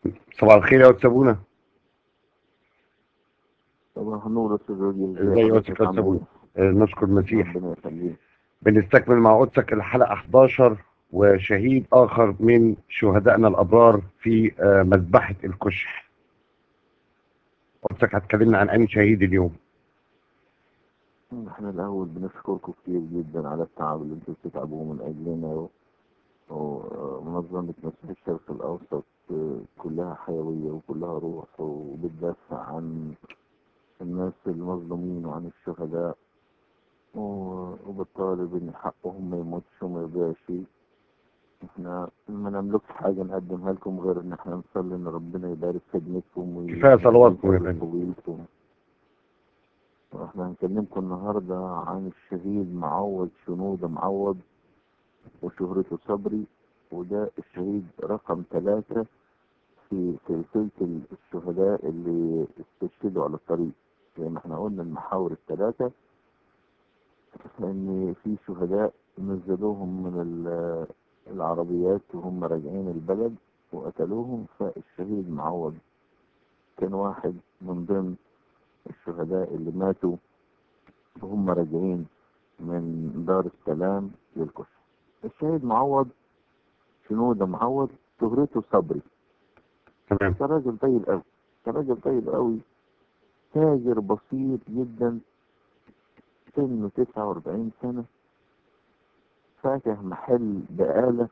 صباح الخير يا استاذ ابونا صباح النور استاذ راجل ازي حضرتك قدسك يا عامل استاذ ابونا ايه؟ آه، نشكر المسيح ربنا يخليك بنستكمل مع قدسك الحلقه 11 وشهيد اخر من شهدائنا الابرار في آه، مذبحه الكشح قدسك هتكلمنا عن انهي شهيد اليوم احنا الاول بنشكركم كتير جدا على التعب اللي انتوا بتتعبوه من اجلنا و- ومنظمة مسيح الشرق الاوسط آه، كلها حيوية وكلها روح وبتدافع عن الناس المظلومين وعن الشهداء و- وبتطالب ان حقهم ما يموتش وما يضيعش احنا ما نملكش حاجة نقدمها لكم غير ان احنا نصلي ان ربنا يبارك خدمتكم وي- كفاية صلواتكم يا ويخلي فندم. طويلكم واحنا هنكلمكم النهاردة عن الشهيد معوض شنودة معوض وشهرته صبري وده الشهيد رقم ثلاثة في سلسلة الشهداء اللي استشهدوا على الطريق زي ما احنا قلنا المحاور الثلاثة ان في شهداء نزلوهم من ال- العربيات وهم راجعين البلد وقتلوهم فالشهيد معوض كان واحد من ضمن الشهداء اللي ماتوا وهم راجعين من دار السلام للكشف الشهيد معوض شنودة معوض شهرته صبري تمام كان راجل طيب قوي كان راجل طيب قوي تاجر بسيط جدا سنه 49 سنة فاتح محل بقالة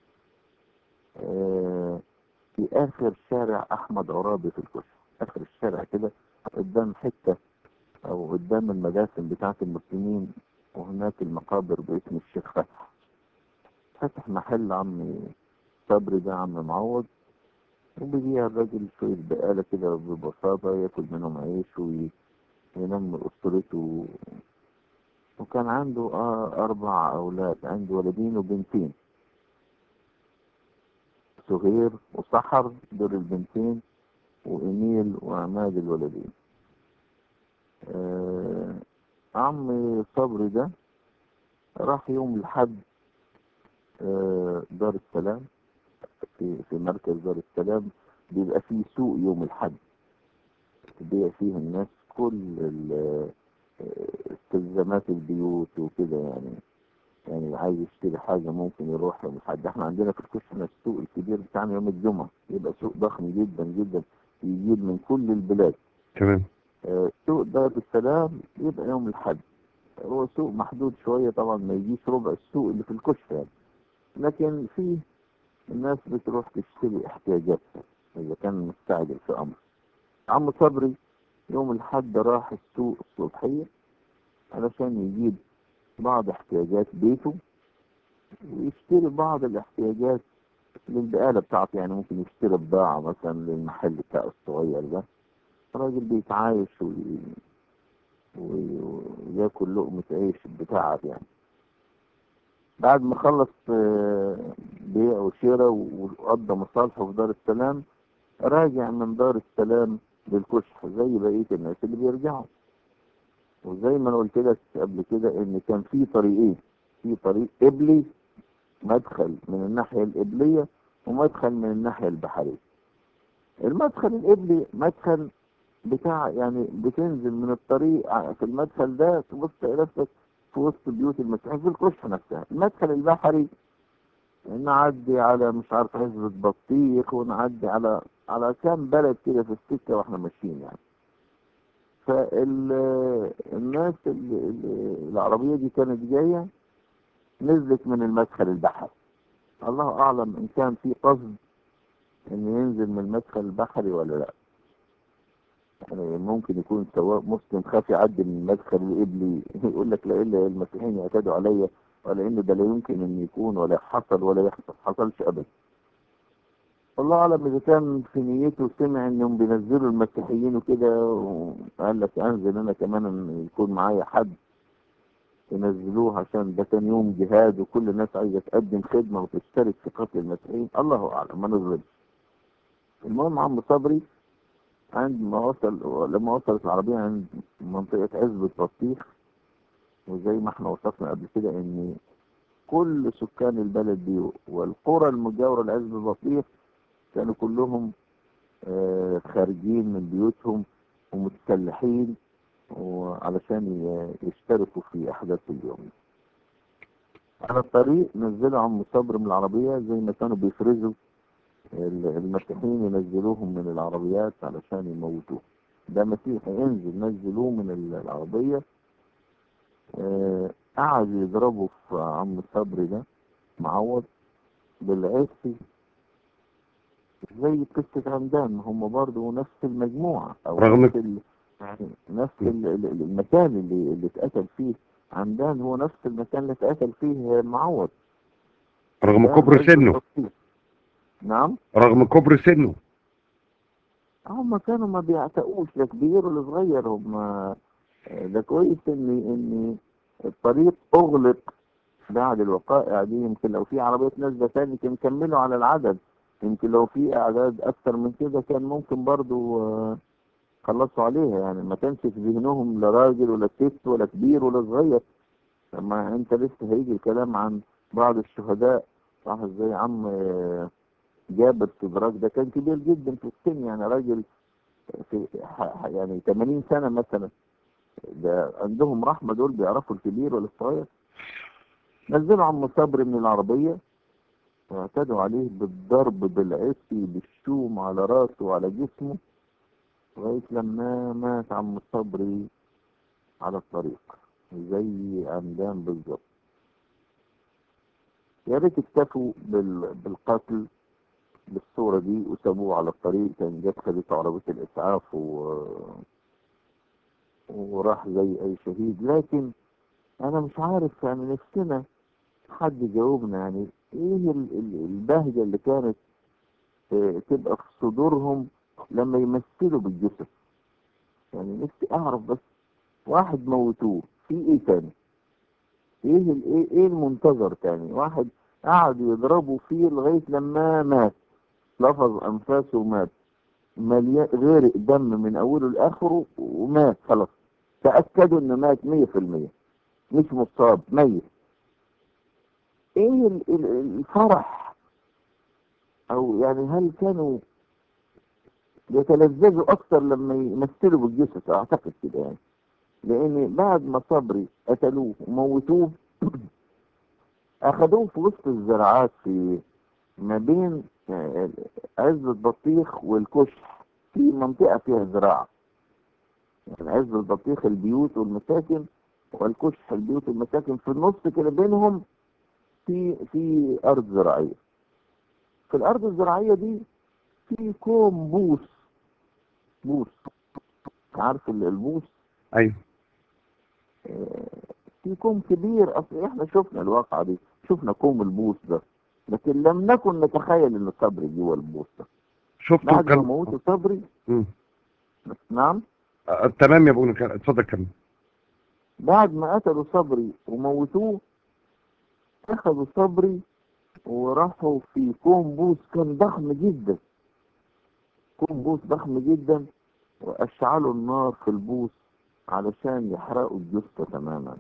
آه، في آخر شارع أحمد عرابي في الكشف آخر الشارع كده قدام حتة أو قدام المدافن بتاعة المسلمين وهناك المقابر باسم الشيخ فتح فتح محل عم صبري ده عم معوض وبيبيع الراجل شوية بقالة كده ببساطة ياكل منهم عيش وينمي أسرته وكان عنده آه أربع أولاد عنده ولدين وبنتين سهير وسحر دول البنتين وإيميل وعماد الولدين آه عم صبري ده راح يوم الحد آه دار السلام في في مركز دار السلام بيبقى فيه سوق يوم الحد تبيع فيه الناس كل ال- آه، استلزامات البيوت وكده يعني يعني عايز يشتري حاجة ممكن يروح يوم الحد احنا عندنا في الكشف السوق الكبير بتاعنا يوم الجمعة يبقى سوق ضخم جدا جدا يجيب من كل البلاد تمام آه، سوق دار السلام يبقى يوم الحد هو سوق محدود شوية طبعا ما يجيش ربع السوق اللي في الكشف يعني لكن فيه الناس بتروح تشتري احتياجاتها إذا كان مستعجل في أمر عم صبري يوم الحد راح السوق الصبحية علشان يجيب بعض احتياجات بيته ويشتري بعض الاحتياجات للبقالة بتاعته يعني ممكن يشتري بضاعة مثلا للمحل بتاعه الصغير ده الراجل بيتعايش وي... وي... وياكل لقمة عيش بتاعه يعني بعد ما خلص آه، بيع وشراء وقضى مصالحه في دار السلام راجع من دار السلام للكشح زي بقية الناس اللي بيرجعوا وزي ما انا قلت لك قبل كده ان كان في طريقين في طريق قبلي مدخل من الناحية القبلية ومدخل من الناحية البحرية المدخل القبلي مدخل بتاع يعني بتنزل من الطريق ع- في المدخل ده تبص تلاقي نفسك في وسط بيوت المسيحيين في الكشف نفسها المدخل البحري نعدي على مش عارف عزبة بطيخ ونعدي على على كام بلد كده في السكة واحنا ماشيين يعني فالناس العربية دي كانت جاية نزلت من المدخل البحري الله أعلم إن كان في قصد إن ينزل من المدخل البحري ولا لا يعني ممكن يكون سواء مسلم خاف يعدي من المدخل القبلي يقول لك لا إلا المسيحيين يعتدوا عليا ولا إن ده لا يمكن إن يكون ولا حصل ولا يحصل حصلش أبدا الله أعلم إذا كان في نيته سمع إنهم بينزلوا المسيحيين وكده وقال لك أنزل أنا كمان إن يكون معايا حد ينزلوه عشان ده كان يوم جهاد وكل الناس عايزة تقدم خدمة وتشترك في قتل المسيحيين الله أعلم ما نظلمش المهم عم صبري عند ما وصل لما وصلت العربية عند منطقة عزبة بطيخ وزي ما احنا وصفنا قبل كده ان كل سكان البلد دي والقرى المجاورة لعزبة بطيخ كانوا كلهم آه، خارجين من بيوتهم ومتسلحين وعلشان ي- يشتركوا في أحداث اليوم على الطريق نزلوا عم صبر من العربية زي ما كانوا بيفرزوا ال- المسيحيين ينزلوهم من العربيات علشان يموتوه ده مسيحي انزل نزلوه من ال- العربية آه، قعدوا يضربوا في عم صبري ده معوض بالعصي زي قصة عمدان ما هم برضه نفس المجموعة أو رغم- نفس ال... يعني نفس ال- ال- ال- المكان اللي اللي اتقتل فيه عمدان هو نفس المكان اللي اتقتل فيه معوض رغم ده كبر عز سنه التفصيل. نعم رغم كبر سنه هم كانوا ما بيعتقوش لا كبير ولا صغير هم ده كويس ان ان الطريق اغلق بعد الوقائع دي يمكن لو في عربية نازلة تاني كان كملوا على العدد يمكن لو في اعداد اكتر من كده كان ممكن برضو آه، خلصوا عليها يعني ما كانش في ذهنهم لا راجل ولا ست ولا كبير ولا صغير لما انت لسه هيجي الكلام عن بعض الشهداء صح زي عم آه، جابر استدراك ده كان كبير جدا في السن يعني راجل في ح- ح- يعني 80 سنة مثلا ده عندهم رحمة دول بيعرفوا الكبير ولا الصغير نزلوا عم صبري من العربية واعتدوا عليه بالضرب بالعصي بالشوم على راسه وعلى جسمه لغاية لما مات عم صبري على الطريق زي عمدان بالظبط يا ريت اكتفوا بال... بالقتل بالصورة دي وسابوه على الطريق كان جت خدته عربية الإسعاف و... وراح زي أي شهيد لكن أنا مش عارف يعني نفسنا حد يجاوبنا يعني إيه ال... ال- البهجة اللي كانت آه، تبقى في صدورهم لما يمثلوا بالجثث يعني نفسي أعرف بس واحد موتوه في إيه تاني إيه ال... إيه إيه المنتظر تاني واحد قعدوا يضربوا فيه لغاية لما مات لفظ أنفاسه ومات مليان غرق دم من أوله لآخره ومات خلاص تأكدوا إنه مات مية في المية مش مصاب ميت إيه ال- ال- الفرح أو يعني هل كانوا يتلذذوا أكثر لما يمثلوا بالجثث أعتقد كده يعني لأن بعد ما صبري قتلوه وموتوه أخدوه في وسط الزراعات في ما بين آه، عز البطيخ والكشح في منطقة فيها زراعة يعني عز البطيخ البيوت والمساكن والكشح البيوت والمساكن في النص كده بينهم في في أرض زراعية في الأرض الزراعية دي في كوم بوس بوس عارف ال- البوس ايوه في كوم كبير اصل احنا شفنا الواقعة دي شفنا كوم البوس ده لكن لم نكن نتخيل ان صبري جوه البوس ده شفتوا بعد ما كان موتوا صبري مم. نعم آه، تمام يا ابونا كان- اتفضل كمل بعد ما قتلوا صبري وموتوه اخذوا صبري وراحوا في كوم بوس كان ضخم جدا كوم بوس ضخم جدا واشعلوا النار في البوس علشان يحرقوا الجثة تماما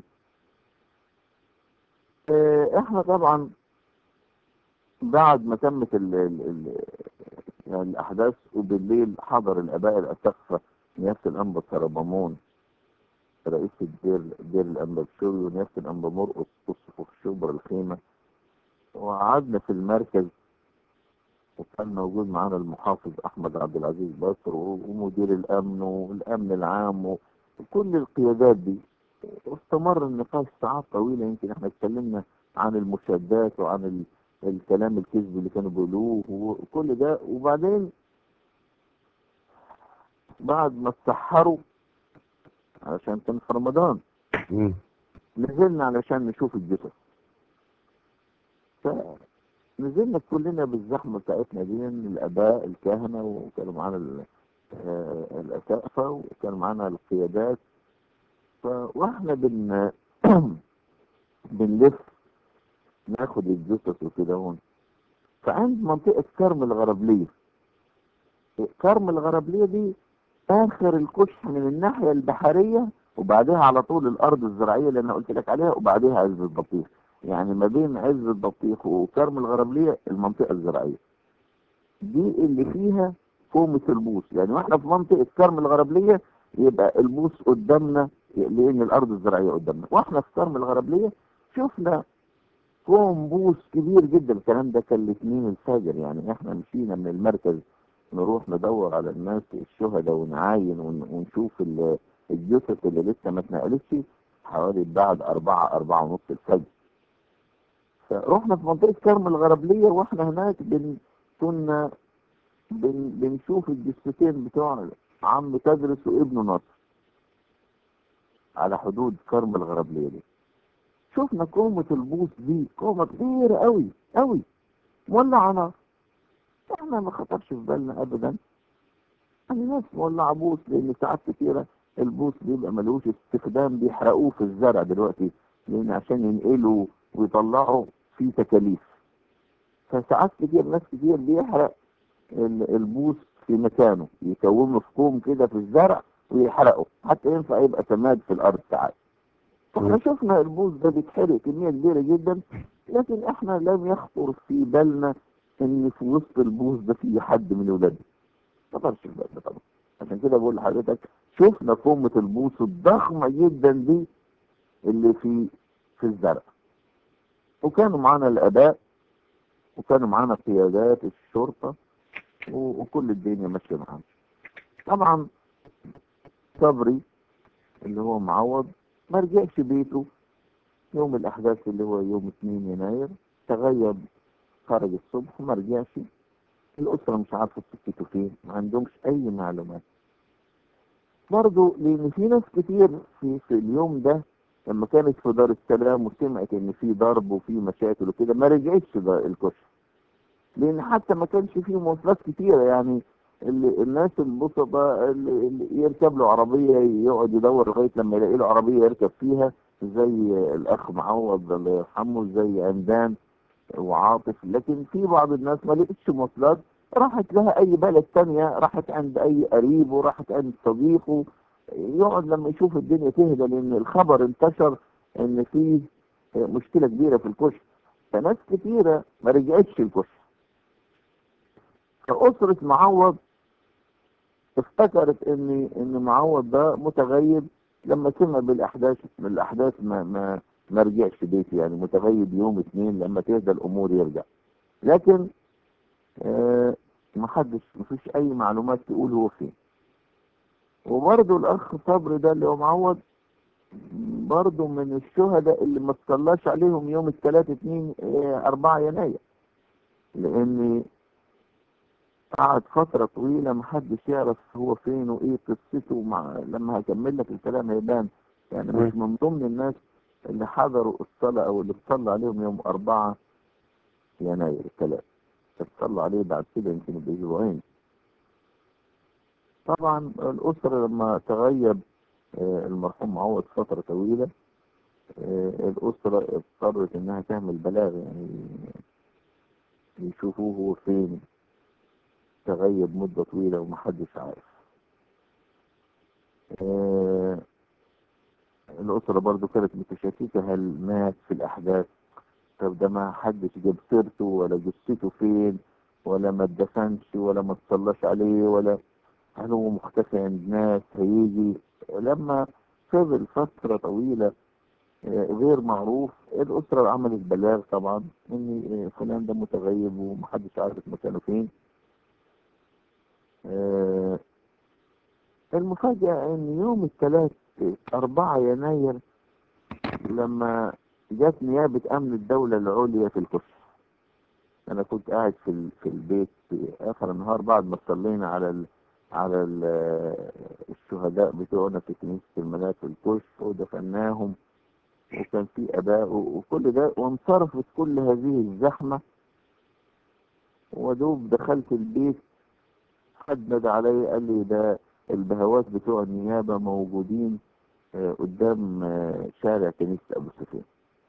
آه، احنا طبعا بعد ما تمت ال ال ال يعني الاحداث وبالليل حضر الاباء الاسقفه نيافه الانبا سربامون رئيس الدير دير الانبا بشوي ونيافه الانبا مرقص اسقف شبر الخيمه وقعدنا في المركز وكان موجود معانا المحافظ احمد عبد العزيز بصر ومدير الامن والامن العام وكل القيادات دي واستمر النقاش ساعات طويله يمكن احنا اتكلمنا عن المشادات وعن ال... الكلام الكذب اللي كانوا بيقولوه وكل ده وبعدين بعد ما اتسحروا علشان كان في رمضان مم. نزلنا علشان نشوف الجثث فنزلنا كلنا بالزحمة بتاعتنا دي الآباء الكهنة وكانوا معانا ال- آه، الأسقفة وكان معانا القيادات ف... واحنا بن بنلف ناخد الجثث وكده هون فعند منطقة كرم الغربلية كرم الغربلية دي آخر الكشح من الناحية البحرية وبعدها على طول الأرض الزراعية اللي أنا قلت لك عليها وبعدها عز البطيخ يعني ما بين عز البطيخ وكرم الغربلية المنطقة الزراعية دي اللي فيها كومة البوص يعني واحنا في منطقة كرم الغربلية يبقى البوص قدامنا لأن الأرض الزراعية قدامنا واحنا في كرم الغربلية شفنا كوم بوص كبير جدا الكلام ده كان الاثنين الفجر يعني احنا مشينا من المركز نروح ندور على الناس الشهداء ونعاين ون- ونشوف ال- الجثث اللي لسه ما اتنقلتش حوالي بعد أربعة أربعة ونص الفجر فرحنا في منطقة كرم الغربلية واحنا هناك بن كنا بن بنشوف الجثتين بتوع عم تدرس وابنه نصر على حدود كرم الغربلية دي شفنا كومة البوص دي كومة كبيرة قوي قوي مولعة نار احنا ما خطرش في بالنا ابدا يعني ناس مولعة بوص لان ساعات كتيرة البوص بيبقى ملوش استخدام بيحرقوه في الزرع دلوقتي لان عشان ينقلوا ويطلعوا فيه تكاليف فساعات كتير ناس كتير بيحرق ال- البوص في مكانه يكونه في كوم كده في الزرع ويحرقه حتى ينفع يبقى سماد في الارض ساعات فاحنا مم. شفنا البوص ده بيتحرق كمية كبيرة جدا لكن احنا لم يخطر في بالنا ان في وسط البوص ده في حد من ولادنا ما خطرش في بالنا طبعا عشان كده بقول لحضرتك شفنا كومة البوص الضخمة جدا دي اللي في في الزرع وكانوا معانا الاباء وكانوا معانا قيادات الشرطة و- وكل الدنيا ماشية معانا طبعا صبري اللي هو معوض ما رجعش بيته يوم الأحداث اللي هو يوم 2 يناير تغيب خرج الصبح وما رجعش الأسرة مش عارفة سكته فين ما عندهمش أي معلومات برضه لأن في ناس كتير في, في اليوم ده لما كانت في دار السلام وسمعت إن في ضرب وفي مشاكل وكده ما رجعتش دا- الكشف لأن حتى ما كانش فيه مواصلات كتيرة يعني اللي الناس البسطاء اللي, اللي يركب له عربية يقعد يدور لغاية لما يلاقي له عربية يركب فيها زي الأخ معوض الله يرحمه زي عمدان وعاطف لكن في بعض الناس ما لقيتش مواصلات راحت لها أي بلد تانية راحت عند أي قريب وراحت عند صديقه يقعد لما يشوف الدنيا تهدى لأن الخبر انتشر إن في مشكلة كبيرة في الكشف فناس كتيرة ما رجعتش الكشف فأسرة معوض افتكرت ان ان معوض ده متغيب لما سمع بالاحداث من الاحداث ما ما ما رجعش بيته يعني متغيب يوم اثنين لما تهدى الامور يرجع لكن آه ما حدش ما فيش اي معلومات تقول هو فين وبرضه الاخ صبري ده اللي هو معوض برضه من الشهداء اللي ما تصلاش عليهم يوم الثلاث اتنين آه، أربعة يناير لأن قعد فترة طويلة محدش يعرف هو فين وإيه قصته مع لما هكمل لك الكلام هيبان يعني مش من ضمن الناس اللي حضروا الصلاة أو اللي اتصلى عليهم يوم أربعة يناير الثلاث اتصلى عليه بعد كده يمكن بأسبوعين طبعا الأسرة لما تغيب آه، المرحوم معوض فترة طويلة آه، الأسرة اضطرت إنها تعمل بلاغ يعني يشوفوه هو فين تغيب مدة طويلة ومحدش عارف آه، الأسرة برضو كانت متشككة هل مات في الأحداث طب ده ما حدش جاب سيرته ولا جثته فين ولا ما اتدفنش ولا ما اتصلاش عليه ولا هل هو مختفي عند ناس هيجي لما فضل فترة طويلة آه، غير معروف الأسرة عملت بلاغ طبعا إن آه، فلان ده متغيب ومحدش عارف مكانه فين آه، المفاجأة إن يوم الثلاث أربعة يناير لما جت نيابة أمن الدولة العليا في الكشف أنا كنت قاعد في ال- في البيت في آخر النهار بعد ما صلينا على ال على ال الشهداء بتوعنا في كنيسة الملاك في الكشف ودفناهم وكان في آباء و- وكل ده وانصرفت كل هذه الزحمة ودوب دخلت البيت حد نادى عليا قال لي ده البهوات بتوع النيابة موجودين آه، قدام آه، شارع كنيسة أبو سفيان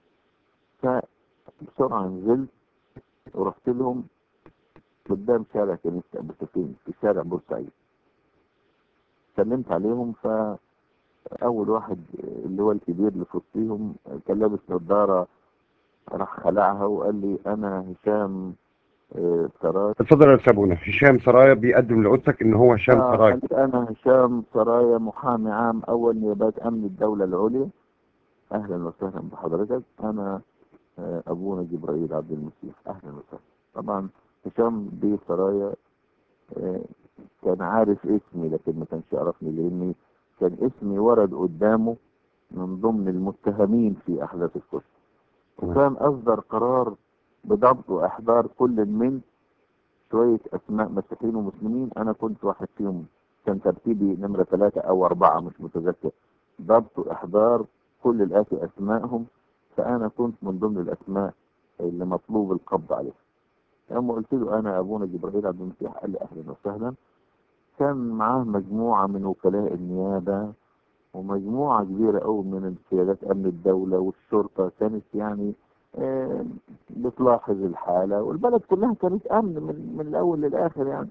فبسرعة نزلت ورحت لهم قدام شارع كنيسة أبو سفيان في شارع بورسعيد سلمت عليهم فأول واحد آه، اللي هو الكبير اللي في وسطيهم آه، كان لابس نظارة راح خلعها وقال لي أنا هشام آه، سرايا اتفضل يا استاذ ابونا هشام سرايا بيقدم لقدسك ان هو هشام آه، سرايا أنا هشام سرايا محامي عام أول نيابات أمن الدولة العليا أهلا وسهلا بحضرتك أنا آه، أبونا جبرائيل عبد المسيح أهلا وسهلا طبعا هشام بيه سرايا آه، كان عارف اسمي لكن ما كانش يعرفني لأني كان اسمي ورد قدامه من ضمن المتهمين في أحداث الكشف وكان أصدر قرار بضبط وإحضار كل من شوية أسماء مسيحيين ومسلمين أنا كنت واحد فيهم كان ترتيبي نمرة ثلاثة أو أربعة مش متذكر ضبط وإحضار كل الآتي أسمائهم فأنا كنت من ضمن الأسماء اللي مطلوب القبض عليها لما قلت له أنا أبونا جبرائيل عبد المسيح قال لي أهلا وسهلا كان معاه مجموعة من وكلاء النيابة ومجموعة كبيرة أوي من قيادات أمن الدولة والشرطة كانت يعني آه، بتلاحظ الحالة والبلد كلها كانت أمن من, من الأول للآخر يعني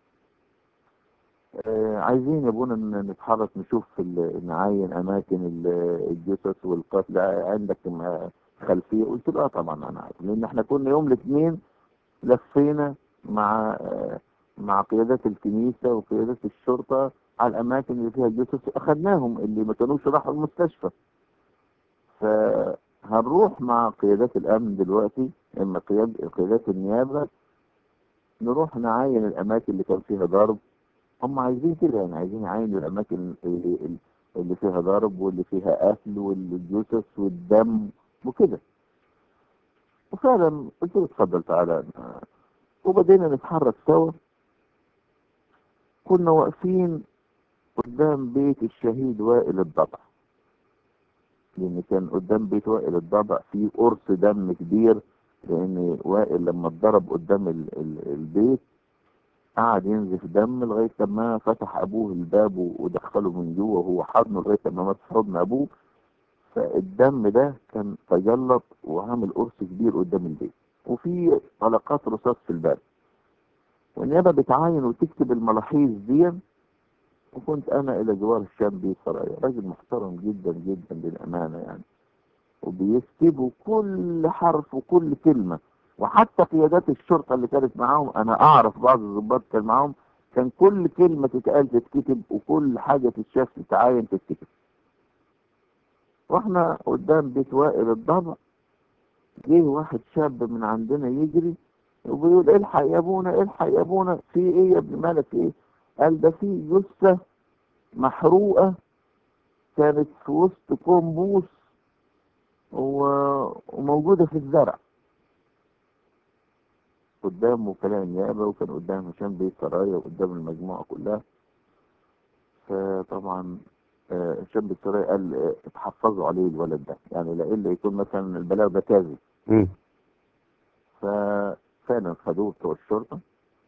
آه، عايزين يا ابونا ن- نتحرك نشوف ال- نعاين أماكن ال- الجثث والقتل عندك م- خلفية قلت له اه طبعا أنا عارف لأن احنا كنا يوم الاثنين لفينا مع آه، مع قيادات الكنيسة وقيادات الشرطة على الأماكن اللي فيها الجثث وأخذناهم اللي ما كانوش راحوا المستشفى فهنروح مع قيادات الأمن دلوقتي إما قياد قيادات النيابة نروح نعاين الأماكن اللي كان فيها ضرب هم عايزين كده يعني عايزين يعاينوا الأماكن اللي, اللي فيها ضرب واللي فيها قتل والجثث والدم وكده وفعلا قلت له اتفضل تعالى وبدينا نتحرك سوا كنا واقفين قدام بيت الشهيد وائل الضبع لان كان قدام بيت وائل الضبع في قرص دم كبير لان وائل لما اتضرب قدام ال ال البيت قعد ينزف دم لغايه لما فتح ابوه الباب ودخله من جوه وهو حضنه لغايه لما مات في حضن ابوه فالدم ده كان تجلط وعامل قرص كبير قدام البيت وفي طلقات رصاص في الباب والنيابه بتعاين وتكتب الملاحظ دي وكنت انا الى جوار الشام بيه سرايا راجل محترم جدا جدا للامانه يعني وبيكتبوا كل حرف وكل كلمه وحتى قيادات الشرطه اللي كانت معاهم انا اعرف بعض الضباط كان معاهم كان كل كلمه تتقال تتكتب وكل حاجه تتشاف تتعاين تتكتب واحنا قدام بيت وائل الضبع جه واحد شاب من عندنا يجري وبيقول الحق يا ابونا الحق يا ابونا في ايه يا ابن مالك في ايه قال ده في جثه محروقه كانت في وسط كومبوس و- وموجوده في الزرع قدام وكلاء النيابه وكان قدام هشام بيه سرايا وقدام المجموعه كلها فطبعا آه، هشام بيه سرايا قال آه، اتحفظوا عليه الولد ده يعني لإلا يكون مثلا البلاغ ده كاذب مم. ففعلا خدوه بتوع الشرطة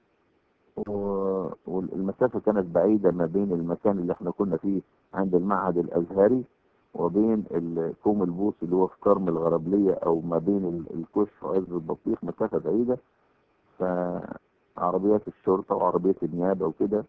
و- والمسافة كانت بعيدة ما بين المكان اللي احنا كنا فيه عند المعهد الأزهري وبين الكوم البوص اللي هو في كرم الغربلية أو ما بين ال- الكشف وعز البطيخ مسافة بعيدة فعربيات الشرطة وعربية النيابة وكده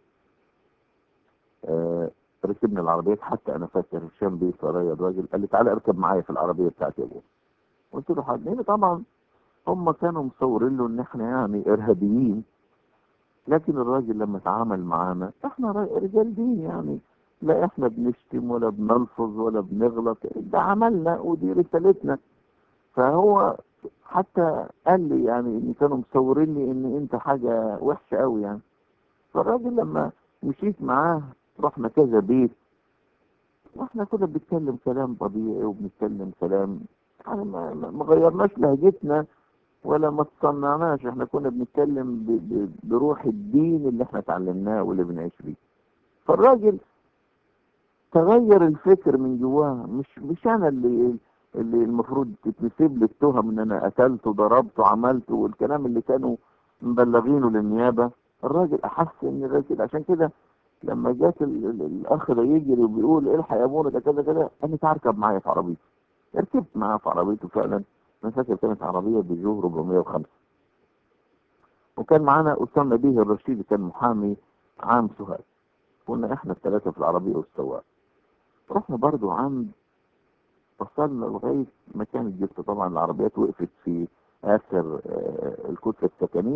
آه، ركبنا العربيات حتى أنا فاكر هشام بيه سرايا الراجل قال لي تعالى اركب معايا في العربية بتاعتي يا ابويا قلت له حاضر لأن طبعا هم كانوا مصورين له ان احنا يعني ارهابيين لكن الراجل لما اتعامل معانا احنا را- رجال دين يعني لا احنا بنشتم ولا بنلفظ ولا بنغلط ده عملنا ودي رسالتنا فهو حتى قال لي يعني ان كانوا مصورين لي ان انت حاجة وحشة قوي يعني فالراجل لما مشيت معاه رحنا كذا بيت واحنا كنا بنتكلم كلام طبيعي وبنتكلم كلام يعني ما, ما ما غيرناش لهجتنا ولا ما تصنعناش احنا كنا بنتكلم ب... ب... بروح الدين اللي احنا اتعلمناه واللي بنعيش بيه فالراجل تغير الفكر من جواه مش مش انا اللي اللي المفروض تتنسب لي التهم ان انا قتلت وضربت وعملت والكلام اللي كانوا مبلغينه للنيابه الراجل احس ان الراجل عشان كده لما جات ال... ال... الاخ ده يجري وبيقول الحق يا ابونا ده كذا كذا انا تركب معايا في عربيتي ركبت معاه في عربيته فعلا انا فاكر كانت عربيه بيجو 405 وكان معانا اسامه بيه الرشيدي كان محامي عام سوهاج كنا احنا الثلاثه في العربيه والسواق رحنا برضو عند وصلنا لغايه مكان الجبت طبعا العربيات وقفت في اخر آه، الكتله السكنيه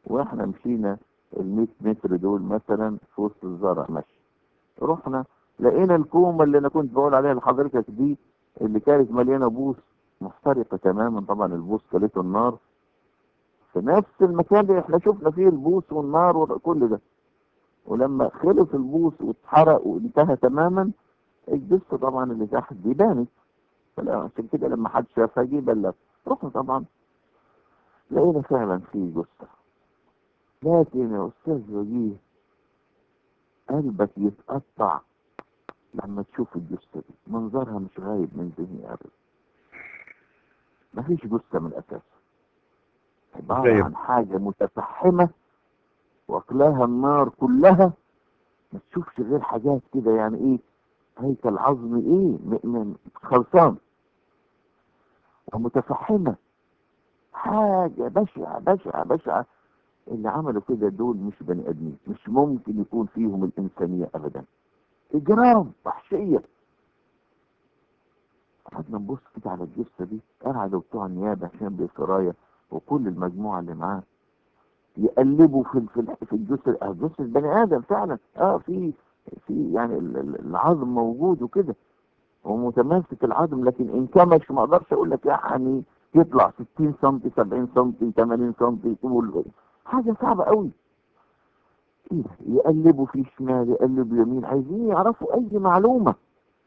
واحنا مشينا ال 100 متر دول مثلا في وسط الزرع مشي رحنا لقينا الكومة اللي انا كنت بقول عليها لحضرتك دي اللي كانت مليانة بوص محترقة تماما طبعا البوص كلته النار في نفس المكان اللي احنا شفنا فيه البوص والنار وكل ده ولما خلص البوص واتحرق وانتهى تماما الجثة طبعا اللي تحت دي بانت فلا عشان كده لما حد شافها جه بلغ رحنا طبعا لقينا فعلا في جثة لكن يا استاذ وجيه قلبك يتقطع لما تشوف الجثة دي منظرها مش غايب من ذهني ابدا مفيش جثة من الاساس عبارة طيب. عن حاجة متفحمة واكلاها النار كلها ما تشوفش غير حاجات كده يعني ايه هيكل عظمي ايه م- م- خلصان ومتفحمة حاجة بشعة بشعة بشعة اللي عملوا كده دول مش بني ادمين مش ممكن يكون فيهم الانسانية ابدا اجرام وحشية قعدنا نبص كده على الجثة دي قعدوا بتوع النيابة هشام بالسرايا وكل المجموعة اللي معاه يقلبوا في في في الجثة آه، جثة البني ادم فعلا اه في في يعني ال- ال- العظم موجود وكده ومتماسك العظم لكن انكمش ما اقدرش اقول لك يعني يطلع 60 سم 70 سم 80 سم طول حاجه صعبه قوي إيه ده؟ يقلبوا في شمال يقلبوا يمين عايزين يعرفوا اي معلومه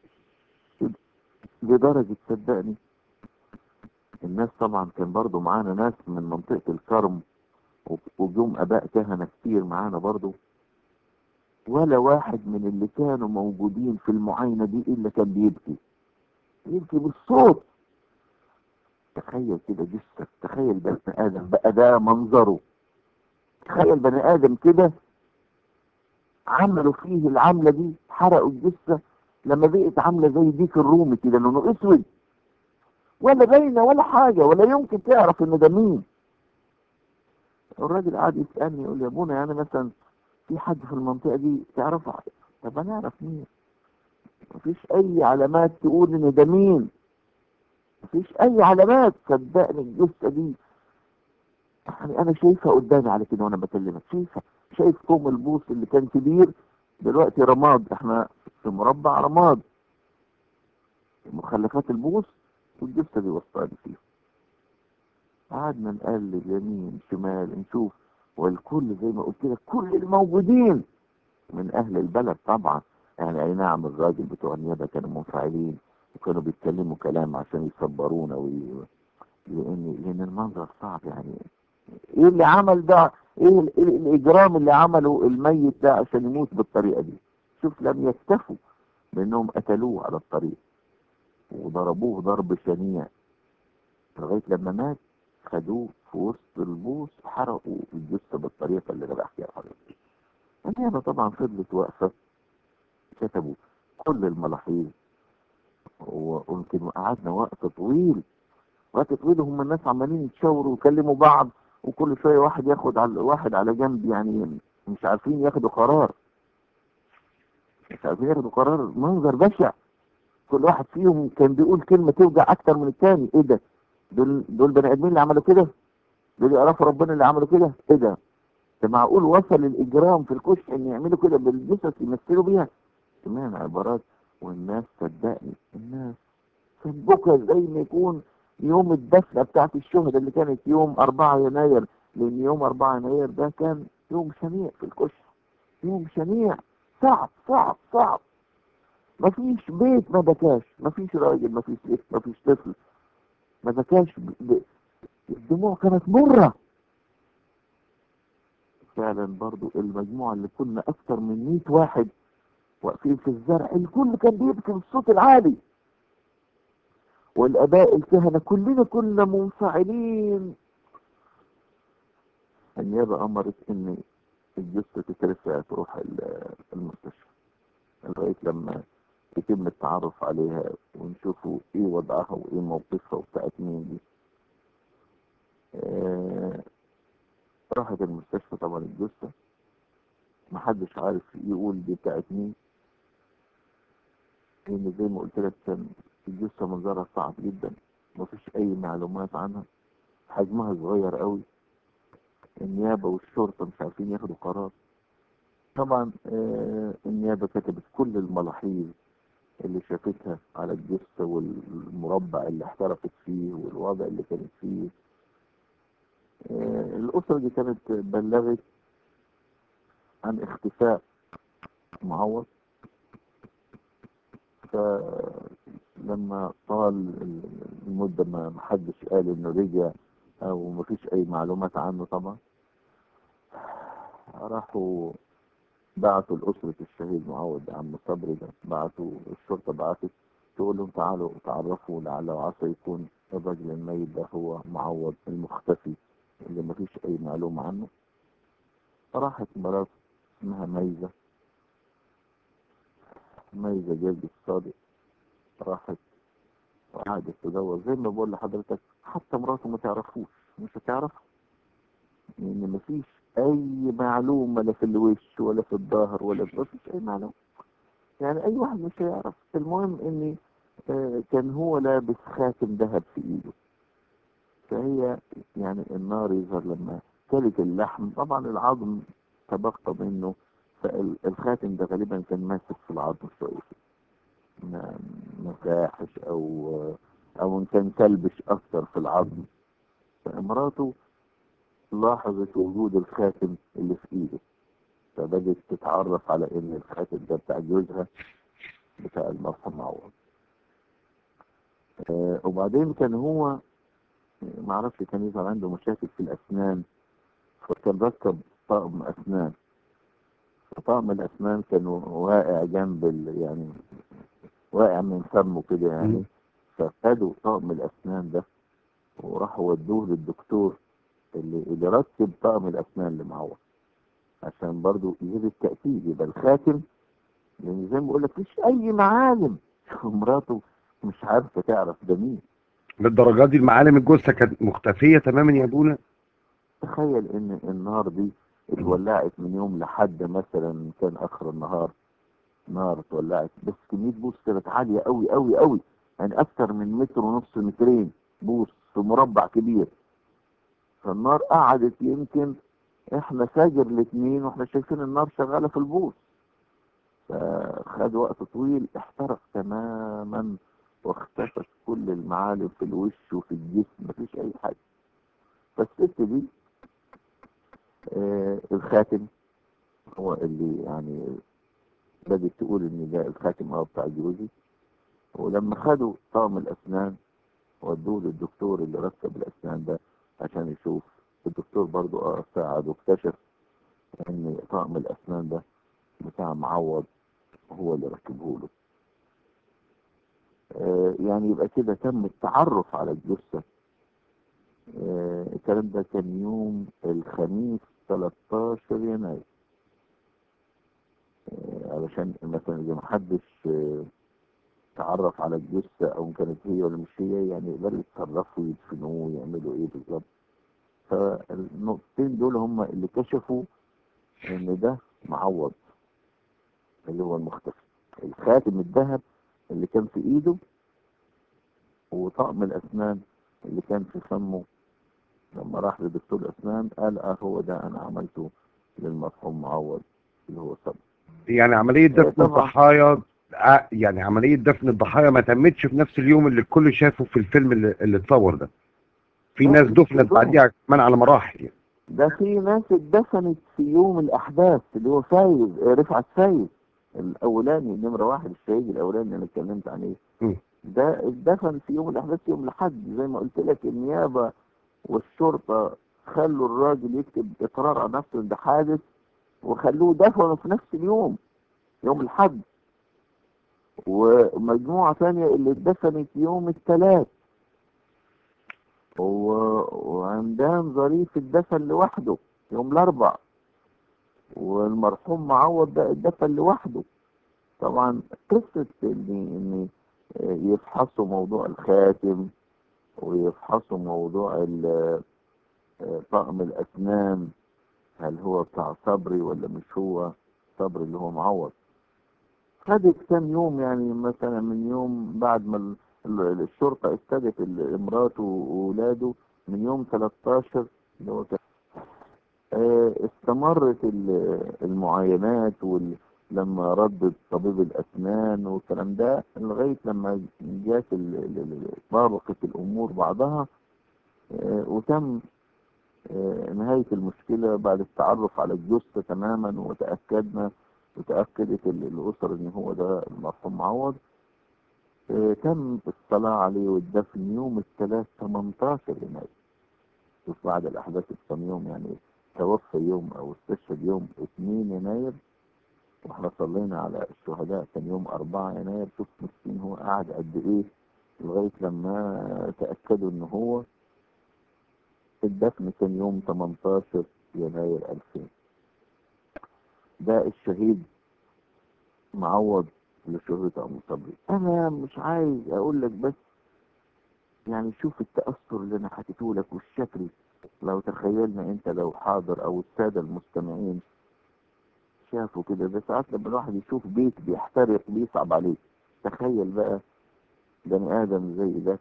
لدرجه صدقني الناس طبعا كان برضو معانا ناس من منطقه الكرم و- وجم اباء كهنه كتير معانا برضو ولا واحد من اللي كانوا موجودين في المعاينه دي الا كان بيبكي يبكي بالصوت تخيل كده جثة تخيل بني آدم بقى ده منظره تخيل بني آدم كده عملوا فيه العملة دي حرقوا الجثة لما بقت عاملة زي ديك الرومي كده لونه اسود ولا باينة ولا حاجة ولا يمكن تعرف ان ده مين الراجل قاعد يسألني يقول لي يا ابونا يعني مثلا في حد في المنطقة دي تعرفه طب انا اعرف مين مفيش اي علامات تقول ان ده مين مفيش اي علامات صدقني الجثة دي يعني انا شايفها قدامي على كده وانا بكلمك شايفها شايف كوم البوص اللي كان كبير دلوقتي رماد احنا في مربع رماد مخلفات البوص والجثة دي وسطاني فيه قعدنا نقلب يمين شمال نشوف والكل زي ما قلت لك كل الموجودين من اهل البلد طبعا يعني اي نعم الراجل بتوع النيابه كانوا منفعلين وكانوا بيتكلموا كلام عشان يصبرونا وي... لان لان المنظر صعب يعني ايه اللي عمل ده ايه ال- إيه الاجرام اللي عمله الميت ده عشان يموت بالطريقه دي شوف لم يكتفوا بانهم قتلوه على الطريق وضربوه ضرب شنيع لغايه لما مات خدوه في وسط البوص حرقوا الجثه بالطريقه اللي انا بحكيها لحضرتك النيابه طبعا فضلت واقفه كتبوا كل الملاحظ ويمكن قعدنا وقت طويل وقت طويل هم الناس عمالين يتشاوروا ويكلموا بعض وكل شويه واحد ياخد على واحد على جنب يعني مش عارفين ياخدوا قرار مش عارفين ياخدوا قرار منظر بشع كل واحد فيهم كان بيقول كلمه توجع اكتر من الثاني ايه ده دول دول بني ادمين اللي عملوا كده دول يعرفوا ربنا اللي عملوا كده ايه ده ده معقول وصل الاجرام في الكشك ان يعملوا كده بالجثث يمثلوا بيها كمان عبارات والناس صدقني الناس كان بكره زي ما يكون يوم الدفنه بتاعت الشهداء اللي كانت يوم 4 يناير لان يوم 4 يناير ده كان يوم شنيع في الكشك يوم شنيع صعب صعب صعب مفيش بيت ما بكاش مفيش راجل مفيش ست مفيش طفل ما بكاش ب... ب... الدموع كانت مرة فعلا برضو المجموعة اللي كنا أكثر من 100 واحد واقفين في الزرع الكل كان بيبكي بالصوت العالي والآباء الكهنة كلنا كنا منفعلين النيابة أمرت إن الجثة تترفع تروح ال- المستشفى لغاية لما يتم التعرف عليها ونشوفوا ايه وضعها وايه موقفها وبتاعت مين دي آه راحت المستشفى طبعا الجثة محدش عارف يقول دي بتاعت مين لان زي ما قلت لك كان الجثة منظرها صعب جدا مفيش اي معلومات عنها حجمها صغير قوي النيابة والشرطة مش عارفين ياخدوا قرار طبعا آه، النيابة كتبت كل الملاحظ اللي شافتها على الجثة والمربع اللي احترقت فيه والوضع اللي كانت فيه آه، الأسرة دي كانت بلغت عن اختفاء معوض فلما طال المدة ما محدش قال انه رجع او مفيش اي معلومات عنه طبعا راحوا بعتوا لأسرة الشهيد معوض عم صبري ده بعتوا الشرطة بعتت تقول لهم تعالوا تعرفوا لعل وعسى يكون الرجل الميت ده هو معوض المختفي اللي مفيش أي معلومة عنه راحت مرات اسمها ميزة ميزة جلد الصادق راحت وقعدت تدور زي ما بقول لحضرتك حتى مراته ما تعرفوش مش هتعرفه لأن مفيش أي معلومة لا في الوش ولا في الظهر ولا في مفيش أي معلومة يعني أي واحد مش هيعرف المهم إن آه، كان هو لابس خاتم ذهب في إيده فهي يعني النار يظهر لما كلت اللحم طبعا العظم تبقى منه فالخاتم ده غالبا كان ماسك في العظم شوية ما ما فاحش أو أو إن كان كلبش أكتر في العظم فمراته لاحظت وجود الخاتم اللي في ايده فبدت تتعرف على ان الخاتم ده بتاع جوزها بتاع المرحوم معوض آه وبعدين كان هو معرفش كان يظهر عنده مشاكل في الاسنان فكان ركب طقم اسنان فطقم الاسنان كان واقع جنب ال يعني واقع من فمه كده يعني فخدوا طقم الاسنان ده وراحوا ودوه للدكتور اللي, اللي ركب طقم الاسنان اللي معاه عشان برضو يجيب التأكيد يبقى الخاتم لان زي ما بقول لك مفيش اي معالم مراته مش عارفه تعرف ده مين للدرجة دي المعالم الجثة كانت مختفية تماما يا ابونا تخيل ان النار دي اتولعت من يوم لحد مثلا كان اخر النهار نار اتولعت بس كميه بوص كانت عاليه قوي قوي قوي يعني اكتر من متر ونص مترين بوص في مربع كبير فالنار قعدت يمكن احنا فاجر الاثنين واحنا شايفين النار شغاله في البوص فخد وقت طويل احترق تماما واختفت كل المعالم في الوش وفي الجسم مفيش اي حاجه فالست دي آه الخاتم هو اللي يعني بدأت تقول ان ده الخاتم هو بتاع جوزي ولما خدوا طقم الاسنان ودوه للدكتور اللي ركب الاسنان ده عشان يشوف الدكتور برضو اه ساعد واكتشف ان طقم الاسنان ده بتاع معوض هو اللي ركبه له آه يعني يبقى كده تم التعرف على الجثة آه الكلام ده كان يوم الخميس 13 يناير آه علشان مثلا اذا محدش آه تعرف على الجثة او كانت هي ولا مش هي يعني يقدروا يتصرفوا يدفنوه يعملوا ايه بالظبط فالنقطتين دول هم اللي كشفوا ان ده معوض اللي هو المختفي الخاتم الذهب اللي كان في ايده وطقم الاسنان اللي كان في فمه لما راح لدكتور الاسنان قال اه هو ده انا عملته للمرحوم معوض اللي هو صبر يعني عملية دفن طبعا. الضحايا آه، يعني عملية دفن الضحايا ما تمتش في نفس اليوم اللي الكل شافه في الفيلم اللي, اللي اتصور ده في لا، ناس مش دفنت كلهم. بعديها كمان على مراحل يعني. ده في ناس اتدفنت في يوم الاحداث اللي هو فايز آه، رفعت فايز الاولاني نمره واحد الشهيد الاولاني اللي انا اتكلمت عليه م. ده اتدفن في يوم الاحداث يوم الحد زي ما قلت لك النيابه والشرطه خلوا الراجل يكتب اقرار على نفسه ده حادث وخلوه دفنه في نفس اليوم يوم الحد ومجموعه ثانيه اللي اتدفنت يوم الثلاث و... وعمدان ظريف اتدفن لوحده يوم الاربع والمرحوم معوض ده اتدفن لوحده طبعا قصة ان ان يفحصوا موضوع الخاتم ويفحصوا موضوع ال- طقم الاسنان هل هو بتاع صبري ولا مش هو صبري اللي هو معوض خدت كام يوم يعني مثلا من يوم بعد ما ال- ال- الشرطة استدت ال- مراته وولاده من يوم 13 اللي هو كان آه، استمرت ال- المعاينات وال... لما ردت طبيب الأسنان والكلام ده لغاية لما جات ال- ال- ال- طابقت الأمور بعضها آه، وتم آه، نهاية المشكلة بعد التعرف على الجثة تماما وتأكدنا وتأكدت ال- الأسر إن هو ده المرحوم معوض آه، تم الصلاة عليه والدفن يوم الثلاث 18 يناير شوف بعد الأحداث بكم يوم يعني توفى يوم أو استشهد يوم 2 يناير واحنا صلينا على الشهداء كان يوم 4 يناير شوف مسكين هو قاعد قد ايه لغاية لما تأكدوا ان هو الدفن كان يوم 18 يناير 2000 ده الشهيد معوض لشهرة أبو صبري أنا مش عايز أقول لك بس يعني شوف التأثر اللي أنا حكيته لك والشكل لو تخيلنا أنت لو حاضر أو السادة المستمعين شافوا كده ده ساعات لما الواحد يشوف بيت بيحترق بيصعب عليه تخيل بقى بني آدم زي ده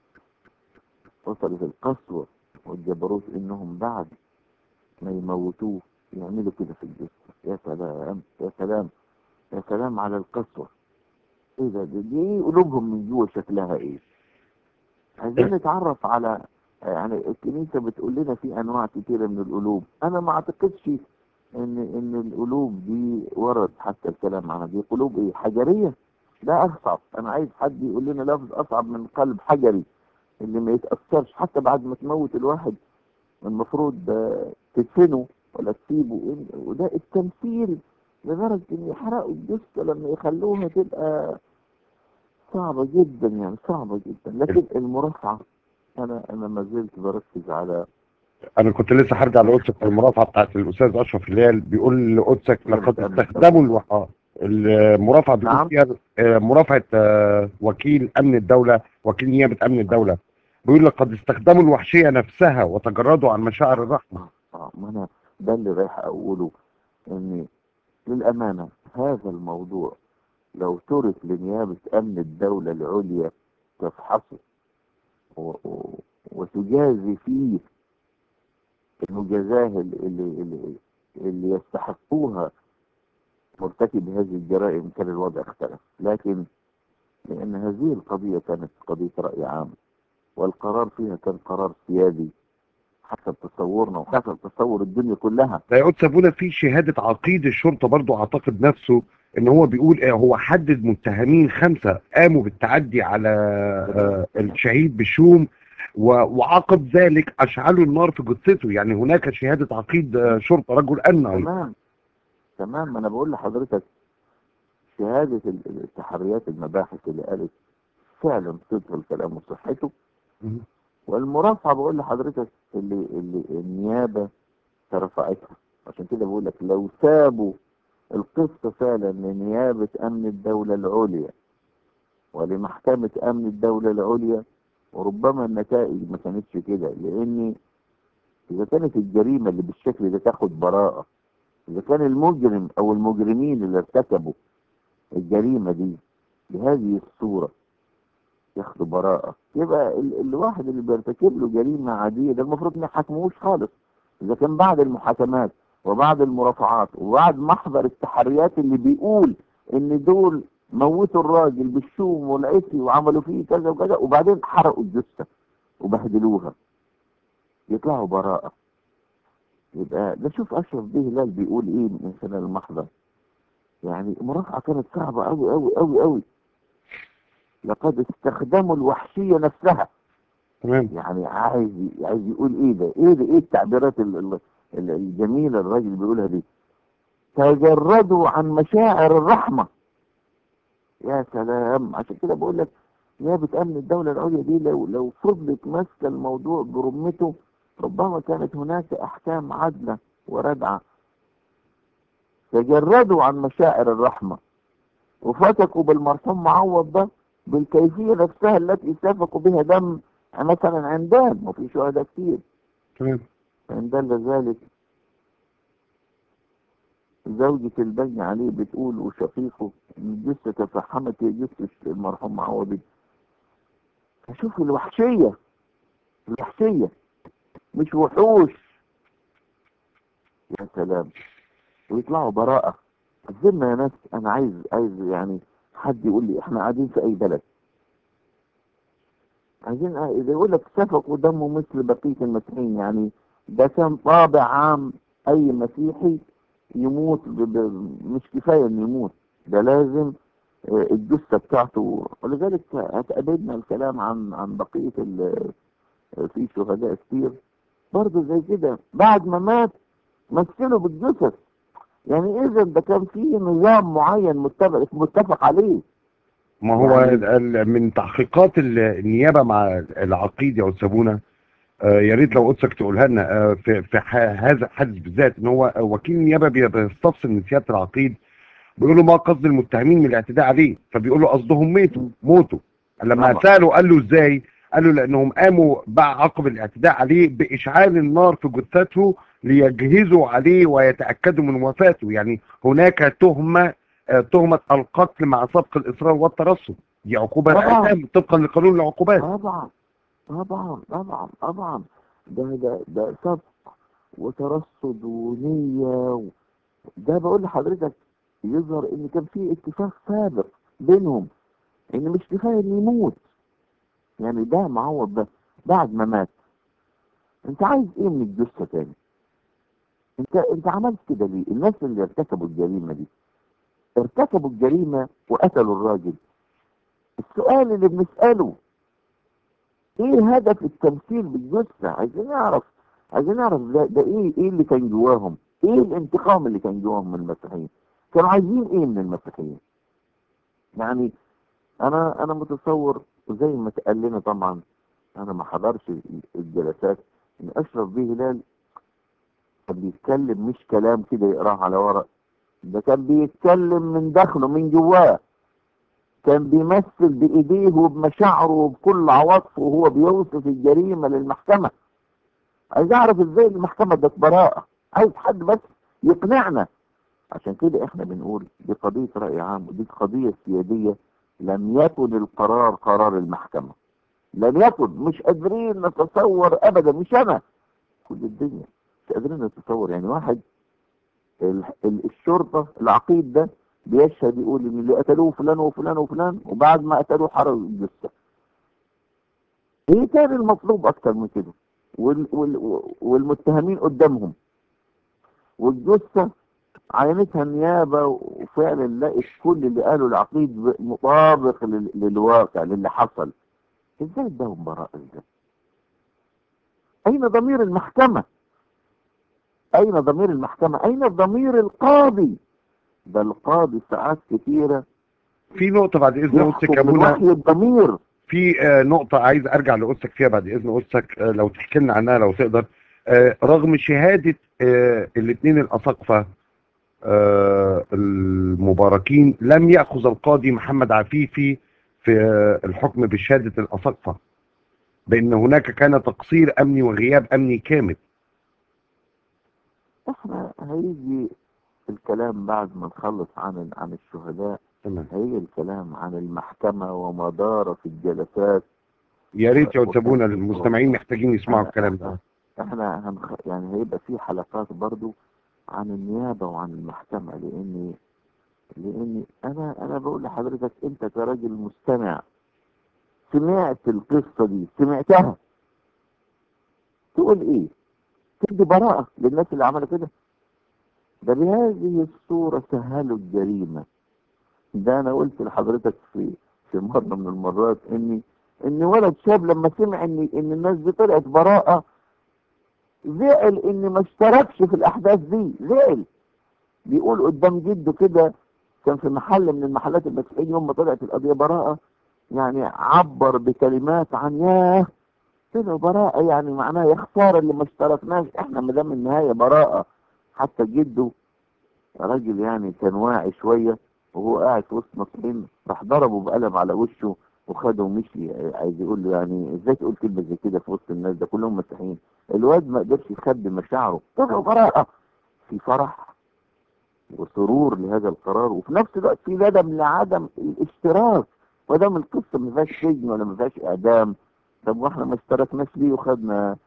وصلت القسوة والجبروت إنهم بعد ما يموتوه يعملوا كده في الجسم يا سلام يا سلام يا سلام على القسوة ايه ده دي, دي قلوبهم من جوه شكلها ايه عايزين نتعرف على يعني الكنيسة بتقول لنا في انواع كتيرة من القلوب انا ما اعتقدش ان ان القلوب دي ورد حتى الكلام عنها دي قلوب ايه حجرية ده اصعب انا عايز حد يقول لنا لفظ اصعب من قلب حجري اللي ما يتأثرش حتى بعد ما تموت الواحد المفروض آه، تدفنه ولا تسيبه وده التمثيل لدرجة ان يحرقوا الجثة لما يخلوها تبقى صعبة جدا يعني صعبة جدا لكن المرافعة انا انا ما زلت بركز على انا كنت لسه هرجع لقدسك في المرافعه بتاعت الاستاذ اشرف الليل بيقول لقدسك لقد استخدموا الوحاة المرافعه بيقول نعم. فيها آه، مرافعه آه، وكيل امن الدوله وكيل نيابه امن الدوله بيقول لقد استخدموا الوحشيه نفسها وتجردوا عن مشاعر الرحمه اه ما انا ده اللي رايح اقوله ان للامانه هذا الموضوع لو ترك لنيابه امن الدوله العليا تفحصه و- و- وتجازي فيه المجازاه اللي, اللي, اللي, اللي يستحقوها مرتكب هذه الجرائم كان الوضع اختلف لكن لان هذه القضيه كانت قضيه راي عام والقرار فيها كان قرار سيادي حسب تصورنا وحسب تصور الدنيا كلها ده يقول سابونا في شهاده عقيد الشرطه برضو اعتقد نفسه ان هو بيقول آه، هو حدد متهمين خمسه قاموا بالتعدي على آه، الشهيد بشوم و- وعقب ذلك اشعلوا النار في جثته يعني هناك شهاده عقيد آه، شرطه رجل امن أيضا. تمام تمام ما انا بقول لحضرتك شهادة ال- ال- التحريات المباحث اللي قالت فعلا صدق الكلام وصحته مهم. والمرافعة بقول لحضرتك اللي, اللي النيابة رفعتها عشان كده بقول لك لو سابوا القصة فعلا لنيابة أمن الدولة العليا ولمحكمة أمن الدولة العليا وربما النتائج ما كانتش كده لأن إذا كانت الجريمة اللي بالشكل ده تاخد براءة إذا كان المجرم أو المجرمين اللي ارتكبوا الجريمة دي بهذه الصورة ياخدوا براءة يبقى ال الواحد اللي بيرتكب له جريمة عادية ده المفروض ما يحاكموش خالص إذا كان بعد المحاكمات وبعد المرافعات وبعد محضر التحريات اللي بيقول إن دول موتوا الراجل بالشوم والعتي وعملوا فيه كذا وكذا وبعدين حرقوا الجثة وبهدلوها يطلعوا براءة يبقى ده شوف أشرف بيه هلال بيقول إيه من خلال المحضر يعني المرافعة كانت صعبة أوي أوي أوي أوي لقد استخدموا الوحشية نفسها تمام يعني عايز عايز يقول ايه ده ايه ده ايه التعبيرات ال- ال- ال- الجميلة الراجل بيقولها دي تجردوا عن مشاعر الرحمة يا سلام عشان كده بقول لك نيابة أمن الدولة العليا دي لو لو فضلت ماسكة الموضوع برمته ربما كانت هناك أحكام عادلة وردعة تجردوا عن مشاعر الرحمة وفتكوا بالمرحوم معوض ده بالكيفية نفسها التي سفكوا بها دم مثلا عندان وفي شهداء كتير تمام فإن دل ذلك زوجة البني عليه بتقول وشقيقه إن الجثة تفحمت هي جثة المرحوم معوض فشوف الوحشية الوحشية مش وحوش يا سلام ويطلعوا براءة الذمة يا ناس انا عايز عايز يعني حد يقول لي احنا قاعدين في اي بلد عايزين اذا يقول لك سفكوا دمه مثل بقية المسيحيين يعني ده كان طابع عام اي مسيحي يموت ب... ب... مش كفاية انه يموت ده لازم آه، الجثة بتاعته ولذلك هتقابلنا الكلام عن عن بقية ال... في شهداء كتير برضه زي كده بعد ما مات مثلوا بالجثث يعني اذا ده كان في نظام معين متفق متفق عليه ما هو يعني- ال- ال- من تحقيقات ال- النيابه مع العقيد يا استاذ ابونا آه، يا ريت لو قدسك تقولها لنا آه، في في ح- هذا الحدث بالذات ان هو وكيل النيابه بي- بيستفسر من سياده العقيد بيقول له ما قصد المتهمين من الاعتداء عليه فبيقول له قصدهم ميتوا موتوا لما طبعا. ساله قال له ازاي قال له لانهم قاموا بعد عقب الاعتداء عليه باشعال النار في جثته ليجهزوا عليه ويتاكدوا من وفاته يعني هناك تهمه آه، تهمه القتل مع سبق الاصرار والترصد دي عقوبه طبعا. اعدام طبقا لقانون العقوبات طبعا طبعا طبعا طبعا ده ده ده سبق وترصد ونية و... ده بقول لحضرتك يظهر ان كان في اتفاق سابق بينهم ان مش كفايه انه يموت يعني ده معوض ده بعد ما مات انت عايز ايه من الجثه تاني انت انت عملت كده ليه الناس اللي ارتكبوا الجريمه دي ارتكبوا الجريمه وقتلوا الراجل السؤال اللي بنساله ايه هدف التمثيل بالجثه عايزين نعرف عايزين نعرف ده, ده ايه ايه اللي كان جواهم ايه الانتقام اللي كان جواهم من المسيحيين كانوا عايزين ايه من المسيحيين يعني انا انا متصور زي ما اتقال لنا طبعا انا ما حضرش الجلسات ان اشرف بيه هلال كان بيتكلم مش كلام كده يقراه على ورق ده كان بيتكلم من داخله من جواه كان بيمثل بايديه وبمشاعره وبكل عواطفه وهو بيوصف الجريمه للمحكمه عايز اعرف ازاي المحكمه ده براءه عايز حد بس يقنعنا عشان كده احنا بنقول دي قضيه راي عام ودي قضيه سياديه لم يكن القرار قرار المحكمه لم يكن مش قادرين نتصور ابدا مش انا كل الدنيا مش قادرين نتصور يعني واحد ال- ال- الشرطه العقيد ده بيشهد يقول ان اللي قتلوه فلان وفلان وفلان وبعد ما قتلوه حرقوا الجثه ايه تاني المطلوب اكتر من كده وال وال والمتهمين قدامهم والجثه عينتها النيابه وفعلا لقت كل اللي قاله العقيد مطابق لل- للواقع للي حصل ازاي اداهم براءه ازاي اين ضمير المحكمه اين ضمير المحكمه اين ضمير القاضي ده القاضي ساعات كثيره في نقطه بعد اذن قدسك يا يحكم من ابونا وحي الضمير في آه، نقطة عايز أرجع لقدسك فيها بعد إذن قدسك آه، لو تحكي لنا عنها لو تقدر آه، رغم شهادة الاثنين الأساقفة آه، المباركين لم يأخذ القاضي محمد عفيفي في آه، الحكم بشهادة الأساقفة بأن هناك كان تقصير أمني وغياب أمني كامل احنا هيجي الكلام بعد ما نخلص عن عن الشهداء تمام هيجي الكلام عن المحكمة وما دار في الجلسات يا ريت يا أستاذ المستمعين محتاجين يسمعوا أنا- الكلام ده احنا هنخ... يعني هيبقى في حلقات برضو عن النيابة وعن المحكمة لاني لاني انا انا بقول لحضرتك انت كراجل مستمع سمعت القصة دي سمعتها تقول ايه تدي براءة للناس اللي عملوا كده ده بهذه الصورة سهلوا الجريمة ده انا قلت لحضرتك في في مرة من المرات اني ان ولد شاب لما سمع ان ان الناس دي طلعت براءة زعل ان ما اشتركش في الاحداث دي زعل بيقول قدام جده كده كان في محل من المحلات المسيحية يوم ما طلعت القضية براءة يعني عبر بكلمات عن ياه طلعوا براءة يعني معناها يا خسارة اللي ما اشتركناش احنا ما دام النهاية براءة حتى جده راجل يعني كان واعي شوية وهو قاعد في وسط مسؤولين راح ضربه بقلم على وشه وخده ومشي عايز يقول له يعني ازاي تقول كلمة زي كده في وسط الناس ده كلهم مسيحيين الواد ما قدرش يخبي مشاعره طلعوا براءة في فرح وسرور لهذا القرار وفي نفس الوقت في ندم لعدم الاشتراك ودام القصة ما فيهاش سجن ولا ما فيهاش اعدام طب واحنا ما اشتركناش ليه وخدنا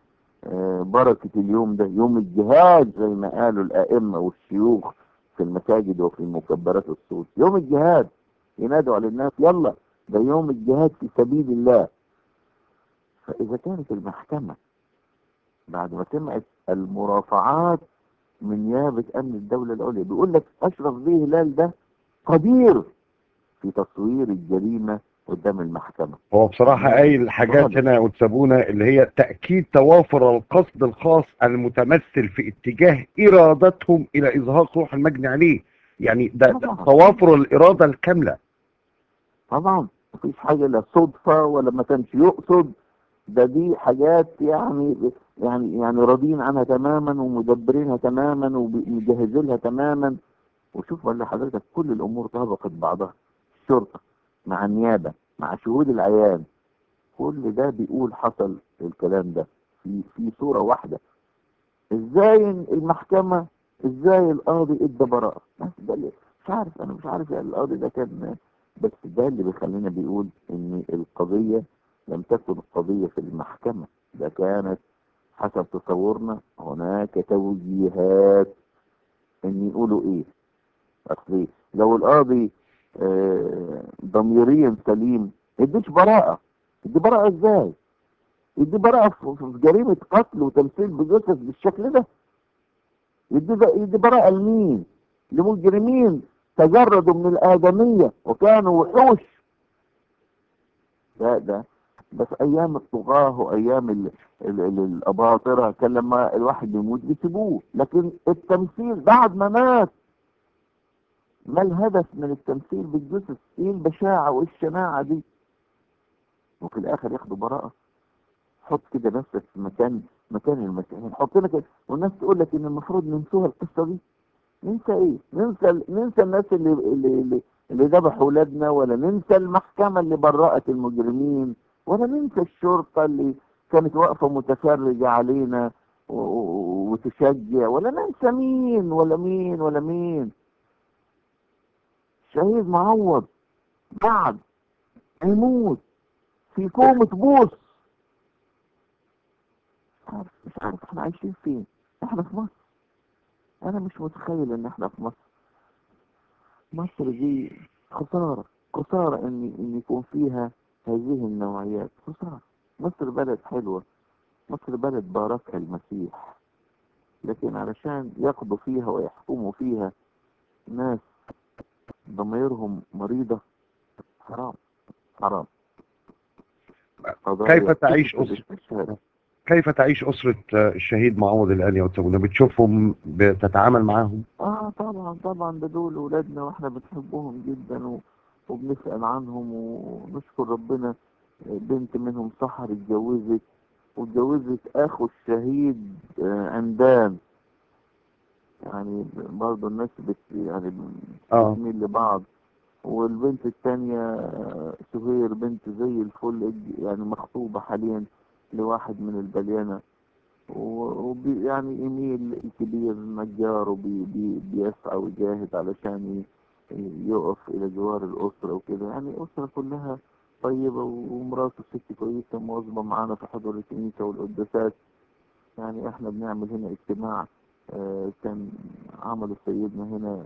آه، بركة اليوم ده يوم الجهاد زي ما قالوا الأئمة والشيوخ في المساجد وفي مكبرات الصوت يوم الجهاد ينادوا على الناس يلا ده يوم الجهاد في سبيل الله فإذا كانت المحكمة بعد ما سمعت المرافعات من نيابة أمن الدولة العليا بيقول لك أشرف بيه هلال ده قدير في تصوير الجريمة قدام المحكمة هو بصراحة قايل حاجات خالص. هنا وتسابونا اللي هي تأكيد توافر القصد الخاص المتمثل في اتجاه إرادتهم إلى إزهاق روح المجني عليه يعني ده, ده طبعاً. توافر الإرادة الكاملة طبعا مفيش حاجة لا صدفة ولا ما كانش يقصد ده دي حاجات يعني يعني يعني راضيين عنها تماما ومدبرينها تماما ومجهزينها تماما وشوف ولا حضرتك كل الامور طبقت بعضها الشرطة مع النيابة مع شهود العيان كل ده بيقول حصل الكلام ده في في صورة واحدة ازاي المحكمة ازاي القاضي ادى براءة بس ده اللي- مش عارف انا مش عارف يعني القاضي ده كان بس ده اللي بيخلينا بيقول ان القضية لم تكن قضية في المحكمة ده كانت حسب تصورنا هناك توجيهات ان يقولوا ايه اصل لو القاضي آه، ضميريا سليم يديش براءة يدي براءة ازاي يدي براءة في في جريمة قتل وتمثيل بجثث بالشكل ده يدي يدي براءة لمين لمجرمين تجردوا من الآدمية وكانوا وحوش ده ده بس أيام الطغاة وأيام ال ال ال الأباطرة كان لما الواحد يموت بيسيبوه لكن التمثيل بعد ما مات ما الهدف من التمثيل بالجثث ايه البشاعة وايه الشناعة دي وفي الاخر ياخدوا براءة حط كده نفسك في مكان مكان المسيحيين حط لك كده والناس تقول لك ان المفروض ننسوها القصة دي ننسى ايه ننسى ننسى الناس اللي اللي اللي, اللي ذبحوا ولادنا ولا ننسى المحكمة اللي برأت المجرمين ولا ننسى الشرطة اللي كانت واقفة متفرجة علينا و- و- وتشجع ولا ننسى مين ولا مين ولا مين شهيد معوض بعد هيموت في كومة بوس مش عارف مش عارف احنا عايشين فين احنا في مصر انا مش متخيل ان احنا في مصر مصر دي خسارة خسارة ان ان يكون فيها هذه النوعيات خسارة مصر بلد حلوة مصر بلد باركها المسيح لكن علشان يقضوا فيها ويحكموا فيها ناس ضميرهم مريضة حرام حرام قضايا كيف تعيش تثبت أسرة الاستشهاد. كيف تعيش أسرة آه، الشهيد معوض الآن يا وتسابونا بتشوفهم بتتعامل معاهم اه طبعا طبعا ده دول ولادنا واحنا بنحبهم جدا و... وبنسأل عنهم ونشكر ربنا بنت منهم سحر اتجوزت واتجوزت اخو الشهيد آه، عمدان يعني برضه الناس بت يعني اه بتميل لبعض والبنت التانية آه، سهير بنت زي الفل يعني مخطوبة حاليا لواحد من البليانة وبي يعني يميل الكبير نجار وبيسعى ويجاهد علشان ي- يقف إلى جوار الأسرة وكده يعني أسرة كلها طيبة ومراته ست كويسة مواظبة معانا في حضور الكنيسة والقداسات يعني احنا بنعمل هنا اجتماع آه، كان عمله سيدنا هنا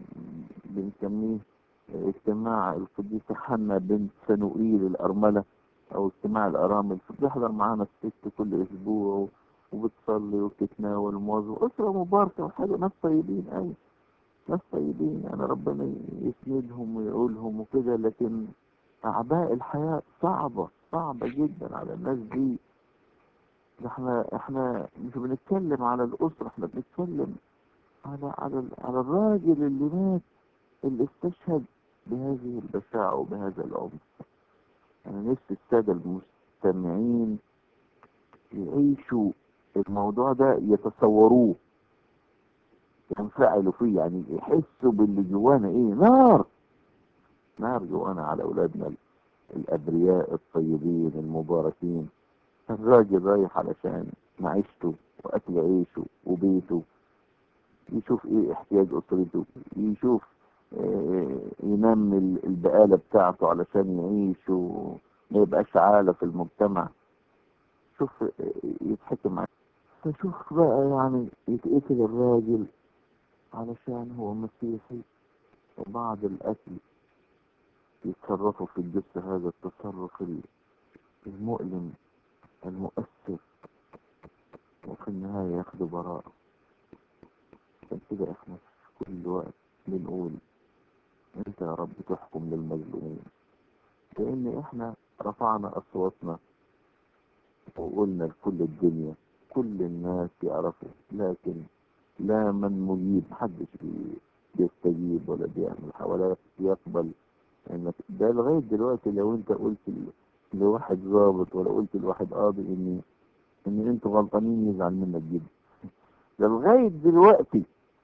بنسميه اجتماع القديسة حنا بنت سنوئيل الأرملة أو اجتماع الأرامل فبتحضر معانا الست كل أسبوع وبتصلي وبتتناول ومواظبة أسرة مباركة وحاجة ناس طيبين أوي ناس طيبين يعني ربنا يسندهم ويقولهم وكده لكن أعباء الحياة صعبة صعبة جدا على الناس دي احنا احنا مش بنتكلم على الأسرة احنا بنتكلم على على على الراجل اللي مات اللي استشهد بهذه البشاعة وبهذا العنف أنا نفسي السادة المستمعين يعيشوا الموضوع ده يتصوروه ينفعلوا فيه يعني يحسوا باللي جوانا ايه نار نار جوانا على أولادنا الأبرياء الطيبين المباركين الراجل رايح علشان معيشته وأكل عيشه وبيته يشوف ايه احتياج أسرته يشوف آه، ينمي ال- البقالة بتاعته علشان يعيش وما يبقاش عالة في المجتمع شوف آه، يتحكم عليه فشوف بقى يعني يتقتل الراجل علشان هو مسيحي وبعد القتل يتصرفوا في الجثة هذا التصرف ال- المؤلم المؤثر وفي النهاية ياخدوا براءة عشان كده احنا في كل وقت بنقول انت يا رب تحكم للمظلومين لان احنا رفعنا اصواتنا وقلنا لكل الدنيا كل الناس يعرفوا لكن لا من مجيب محدش بي- بيستجيب ولا بيعمل ولا يقبل انك ده لغايه دلوقتي لو انت قلت ل- لواحد ضابط ولا قلت لواحد قاضي ان ان انتوا غلطانين يزعل منك جدا ده لغايه دلوقتي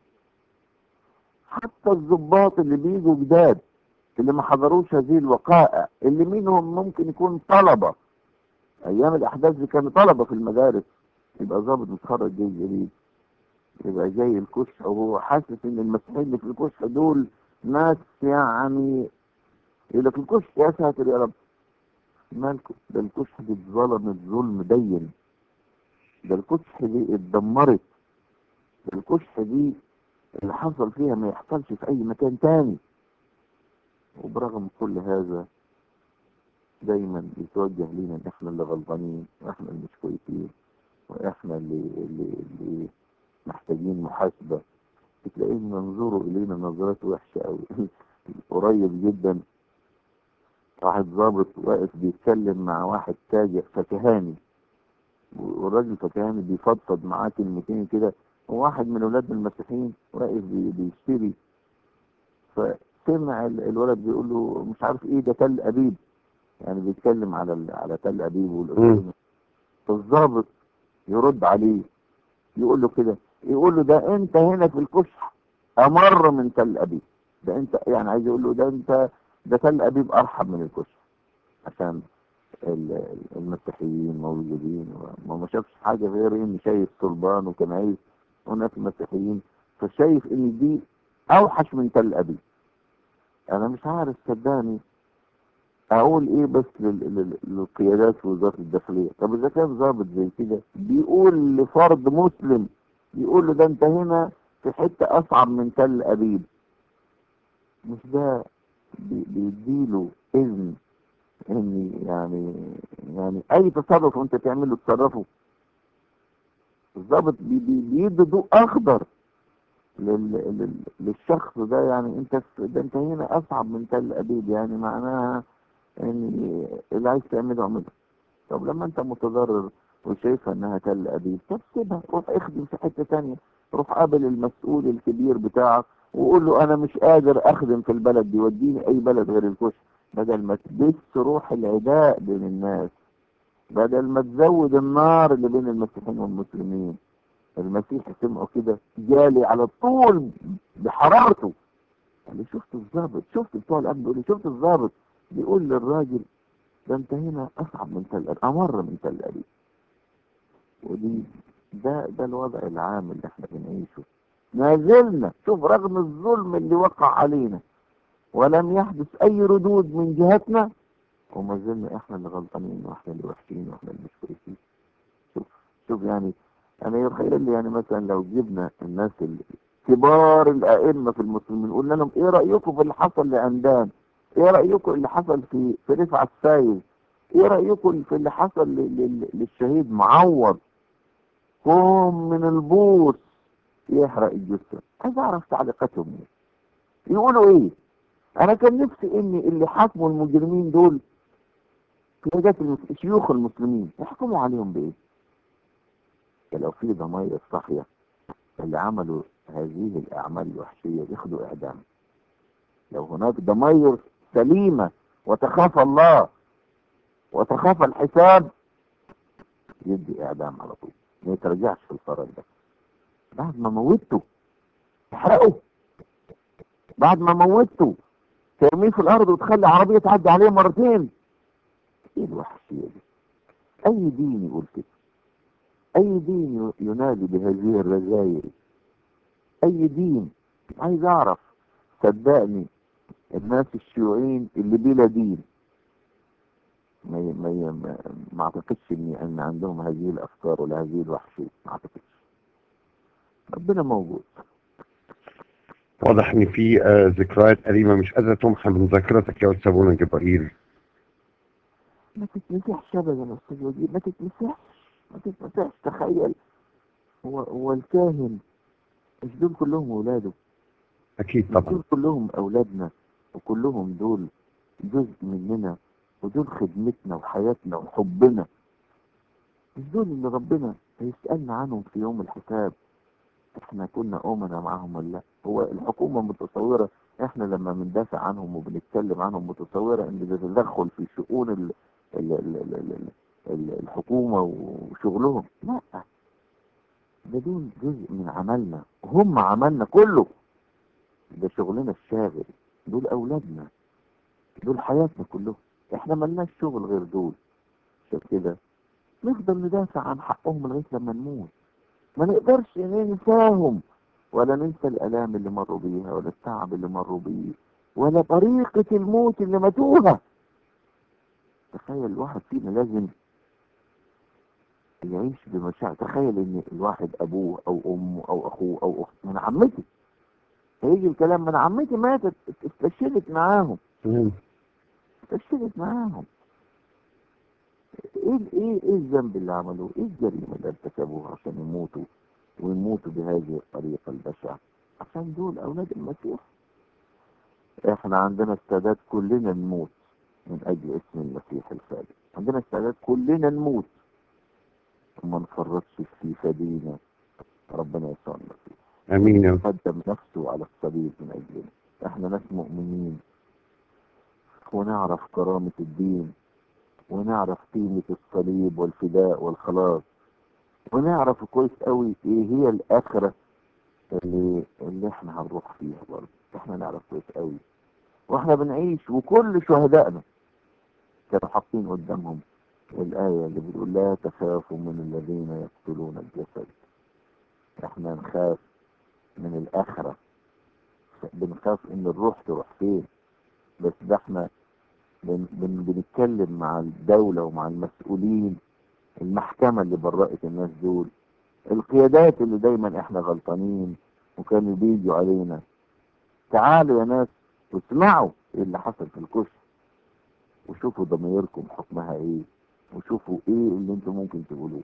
حتى الضباط اللي بيجوا جداد اللي ما حضروش هذه الوقائع اللي منهم ممكن يكون طلبه ايام الاحداث دي كانوا طلبه في المدارس يبقى ضابط متخرج جيش جديد يبقى جاي الكشح وهو حاسس ان المسيحيين اللي في الكشح دول ناس يعني اللي في الكشح يا ساتر يا رب مالكم ده الكشح دي اتظلمت ظلم دين ده الكشح دي اتدمرت ده الكشح دي اللي حصل فيها ما يحصلش في اي مكان تاني وبرغم كل هذا دايما يتوجه لينا ان احنا اللي غلطانين واحنا اللي مش كويسين واحنا اللي اللي, اللي محتاجين محاسبه تلاقيهم ينظروا الينا نظرات وحشه قوي قريب جدا واحد ضابط واقف بيتكلم مع واحد تاجر فكهاني والراجل فكهاني بيفضفض معاه كلمتين كده وواحد من اولاد المسيحيين واقف بي- بيشتري فسمع ال- الولد بيقول له مش عارف ايه ده تل ابيب يعني بيتكلم على ال- على تل ابيب والاردن فالضابط يرد عليه يقول له كده يقول له ده انت هنا في الكشح امر من تل ابيب ده انت يعني عايز يقول له ده انت ده تل ابيب ارحب من الكشح عشان ال- المسيحيين موجودين وما ما شافش حاجه غير ان شايف صلبان وكنايس وناس مسيحيين فشايف ان دي اوحش من تل ابيب انا مش عارف صدقني اقول ايه بس لل- لل- للقيادات في وزاره الداخليه طب اذا كان ضابط زي كده بيقول لفرد مسلم يقول له ده انت هنا في حته اصعب من تل ابيب مش ده بي- بيديله اذن ان يعني يعني اي تصرف انت تعمله تصرفه الضابط بي- بي- بيدي ضوء اخضر لل... لل... للشخص ده يعني انت في- ده انت هنا اصعب من تل ابيب يعني معناها ان اللي عايز تعمله اعمله طب لما انت متضرر وشايفها انها تل ابيب طب سيبها روح اخدم في حته ثانيه روح قابل المسؤول الكبير بتاعك وقول له انا مش قادر اخدم في البلد دي وديني اي بلد غير الكشك بدل ما تبث روح العداء بين الناس بدل ما تزود النار اللي بين المسيحيين والمسلمين المسيح سمعه كده جالي على طول بحرارته قال لي شفت الضابط شفت بتوع الامن بيقول لي شفت الضابط بيقول للراجل ده انت هنا اصعب من تل ابيب امر من تل ابيب ودي ده ده الوضع العام اللي احنا بنعيشه ما زلنا شوف رغم الظلم اللي وقع علينا ولم يحدث اي ردود من جهتنا وما زلنا احنا اللي غلطانين واحنا اللي وحشين واحنا اللي مش كويسين شوف شوف يعني انا يتخيل لي يعني مثلا لو جبنا الناس اللي كبار الائمه في المسلمين قلنا لهم ايه رايكم في اللي حصل لعمدان ايه رايكم اللي حصل في في رفعت السيد ايه رايكم في اللي حصل ل- ل- للشهيد معوض قوم من البوس يحرق الجثه عايز اعرف تعليقاتهم ايه يقولوا ايه انا كان نفسي ان اللي حاكموا المجرمين دول قيادات المس- شيوخ المسلمين يحكموا عليهم بايه لو في ضماير صاحيه اللي عملوا هذه الاعمال الوحشيه ياخدوا اعدام لو هناك ضماير سليمه وتخاف الله وتخاف الحساب يدي اعدام على طول ما يترجعش في القرار ده بعد ما موته تحرقه بعد ما موته ترميه في الارض وتخلي عربيه تعدي عليه مرتين ايه الوحشيه دي اي دين يقول كده اي دين ي- ينادي بهذه الرذائل اي دين عايز اعرف صدقني الناس الشيوعيين اللي بلا دين ما ي- ما ي- ما- ما اعتقدش ان ان عندهم هذه الافكار ولا هذه الوحشيه ما اعتقدش ربنا موجود واضح ان في آه، ذكريات أليمة مش قادرة تمحى من ذاكرتك يا أستاذ أبونا جبرائيل ما تتمسحش ابدا يا استاذ وزير ما تتمسحش ما تتمسحش تخيل هو هو الكاهن مش دول كلهم اولاده أكيد مش طبعا دول كلهم اولادنا وكلهم دول جزء مننا ودول خدمتنا وحياتنا وحبنا مش دول اللي ربنا هيسألنا عنهم في يوم الحساب احنا كنا أمنا معاهم ولا لا هو الحكومة متصورة احنا لما بندافع عنهم وبنتكلم عنهم متصورة ان ده تدخل في شؤون ال ال ال ال ال ال الحكومة وشغلهم لا ده دول جزء من عملنا هم عملنا كله ده شغلنا الشاغل دول أولادنا دول حياتنا كلهم احنا ملناش شغل غير دول عشان كده نفضل ندافع عن حقهم لغاية لما نموت ما نقدرش ننساهم ولا ننسى الآلام اللي مروا بيها ولا التعب اللي مروا بيه ولا طريقة الموت اللي ماتوها تخيل الواحد فينا لازم يعيش بمشاعر تخيل ان الواحد ابوه او امه او اخوه او اخته من عمتي هيجي الكلام من عمتي ماتت استشهدت معاهم مم. استشهدت معاهم ايه ايه ايه الذنب اللي عملوه؟ ايه الجريمه اللي ارتكبوها عشان يموتوا ويموتوا بهذه الطريقه البشعه؟ عشان دول اولاد المسيح. احنا عندنا استعداد كلنا نموت من اجل اسم المسيح الخالد. عندنا استعداد كلنا نموت وما نفرطش في فدينا ربنا يسوع المسيح. امين يا رب. قدم نفسه على الصليب من اجلنا. احنا ناس مؤمنين ونعرف كرامه الدين ونعرف قيمة الصليب والفداء والخلاص ونعرف كويس قوي ايه هي الآخرة اللي, اللي احنا هنروح فيها برضه احنا نعرف كويس قوي واحنا بنعيش وكل شهدائنا كانوا حاطين قدامهم الآية اللي بتقول لا تخافوا من الذين يقتلون الجسد احنا نخاف من الآخرة بنخاف ان الروح تروح فين بس ده احنا بن بن بنتكلم مع الدولة ومع المسؤولين المحكمة اللي برأت الناس دول القيادات اللي دايما احنا غلطانين وكانوا بيجوا علينا تعالوا يا ناس واسمعوا ايه اللي حصل في الكشف وشوفوا ضميركم حكمها ايه وشوفوا ايه اللي انتم ممكن تقولوه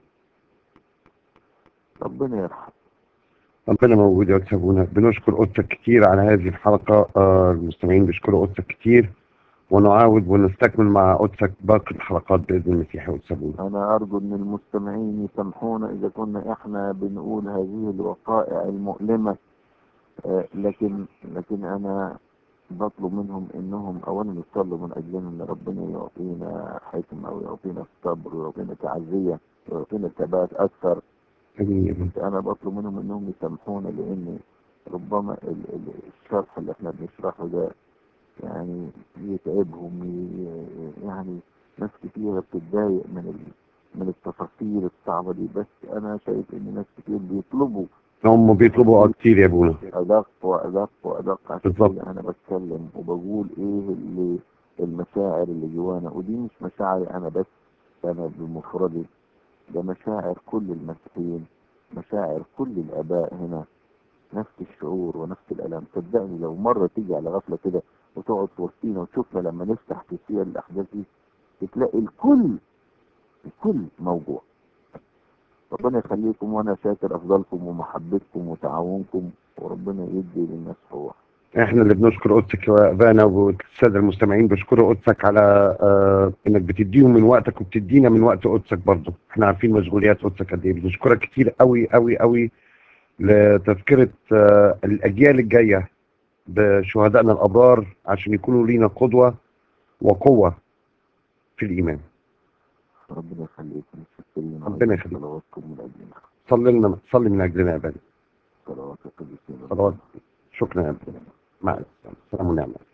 ربنا يرحم ربنا موجود يا أستاذ أبونا بنشكر قدسك كتير على هذه الحلقة آه، المستمعين بيشكروا قدسك كتير ونعاود ونستكمل مع قدسك باقي الحلقات بإذن المسيح يا أستاذ أبونا انا ارجو ان المستمعين يسامحونا اذا كنا احنا بنقول هذه الوقائع المؤلمة آه، لكن لكن انا بطلب منهم انهم اولا يصلوا من اجلنا ان ربنا يعطينا حكمة ويعطينا الصبر ويعطينا تعزية ويعطينا ثبات اكثر امين يا رب. انا بطلب منهم انهم يسامحونا لان ربما ال- ال- الشرح اللي احنا بنشرحه ده يعني يتعبهم ي- يعني ناس كتيرة بتتضايق من ال... من التفاصيل الصعبة دي بس أنا شايف إن ناس كتير بيطلبوا هم بيطلبوا آه كتير يا أبونا أدق وأدق وأدق عشان بالظبط. كده أنا بتكلم وبقول إيه اللي المشاعر اللي جوانا ودي مش مشاعري أنا بس أنا بمفردي ده مشاعر كل المسيحيين مشاعر كل الآباء هنا نفس الشعور ونفس الألم صدقني لو مرة تيجي على غفلة كده وتقعد في وسطينا وتشوفنا لما نفتح في سير الأحداث دي تلاقي الكل الكل موجوع ربنا يخليكم وانا شاكر افضلكم ومحبتكم وتعاونكم وربنا يدي للناس روح احنا اللي بنشكر قدسك يا ابانا والساده المستمعين بيشكروا قدسك على آه انك بتديهم من وقتك وبتدينا من وقت قدسك برضه احنا عارفين مشغوليات قدسك قد ايه بنشكرك كتير قوي قوي قوي لتذكره آه الاجيال الجايه بشهدائنا الابرار عشان يكونوا لينا قدوه وقوه في الايمان ربنا يخليكم متشكرين ربنا يخليك. صلواتكم من اجلنا صلي لنا صلي من اجلنا يا ابانا صلوات القديسين صلوات شكرا يا ابانا مع السلامه سلام ونعمه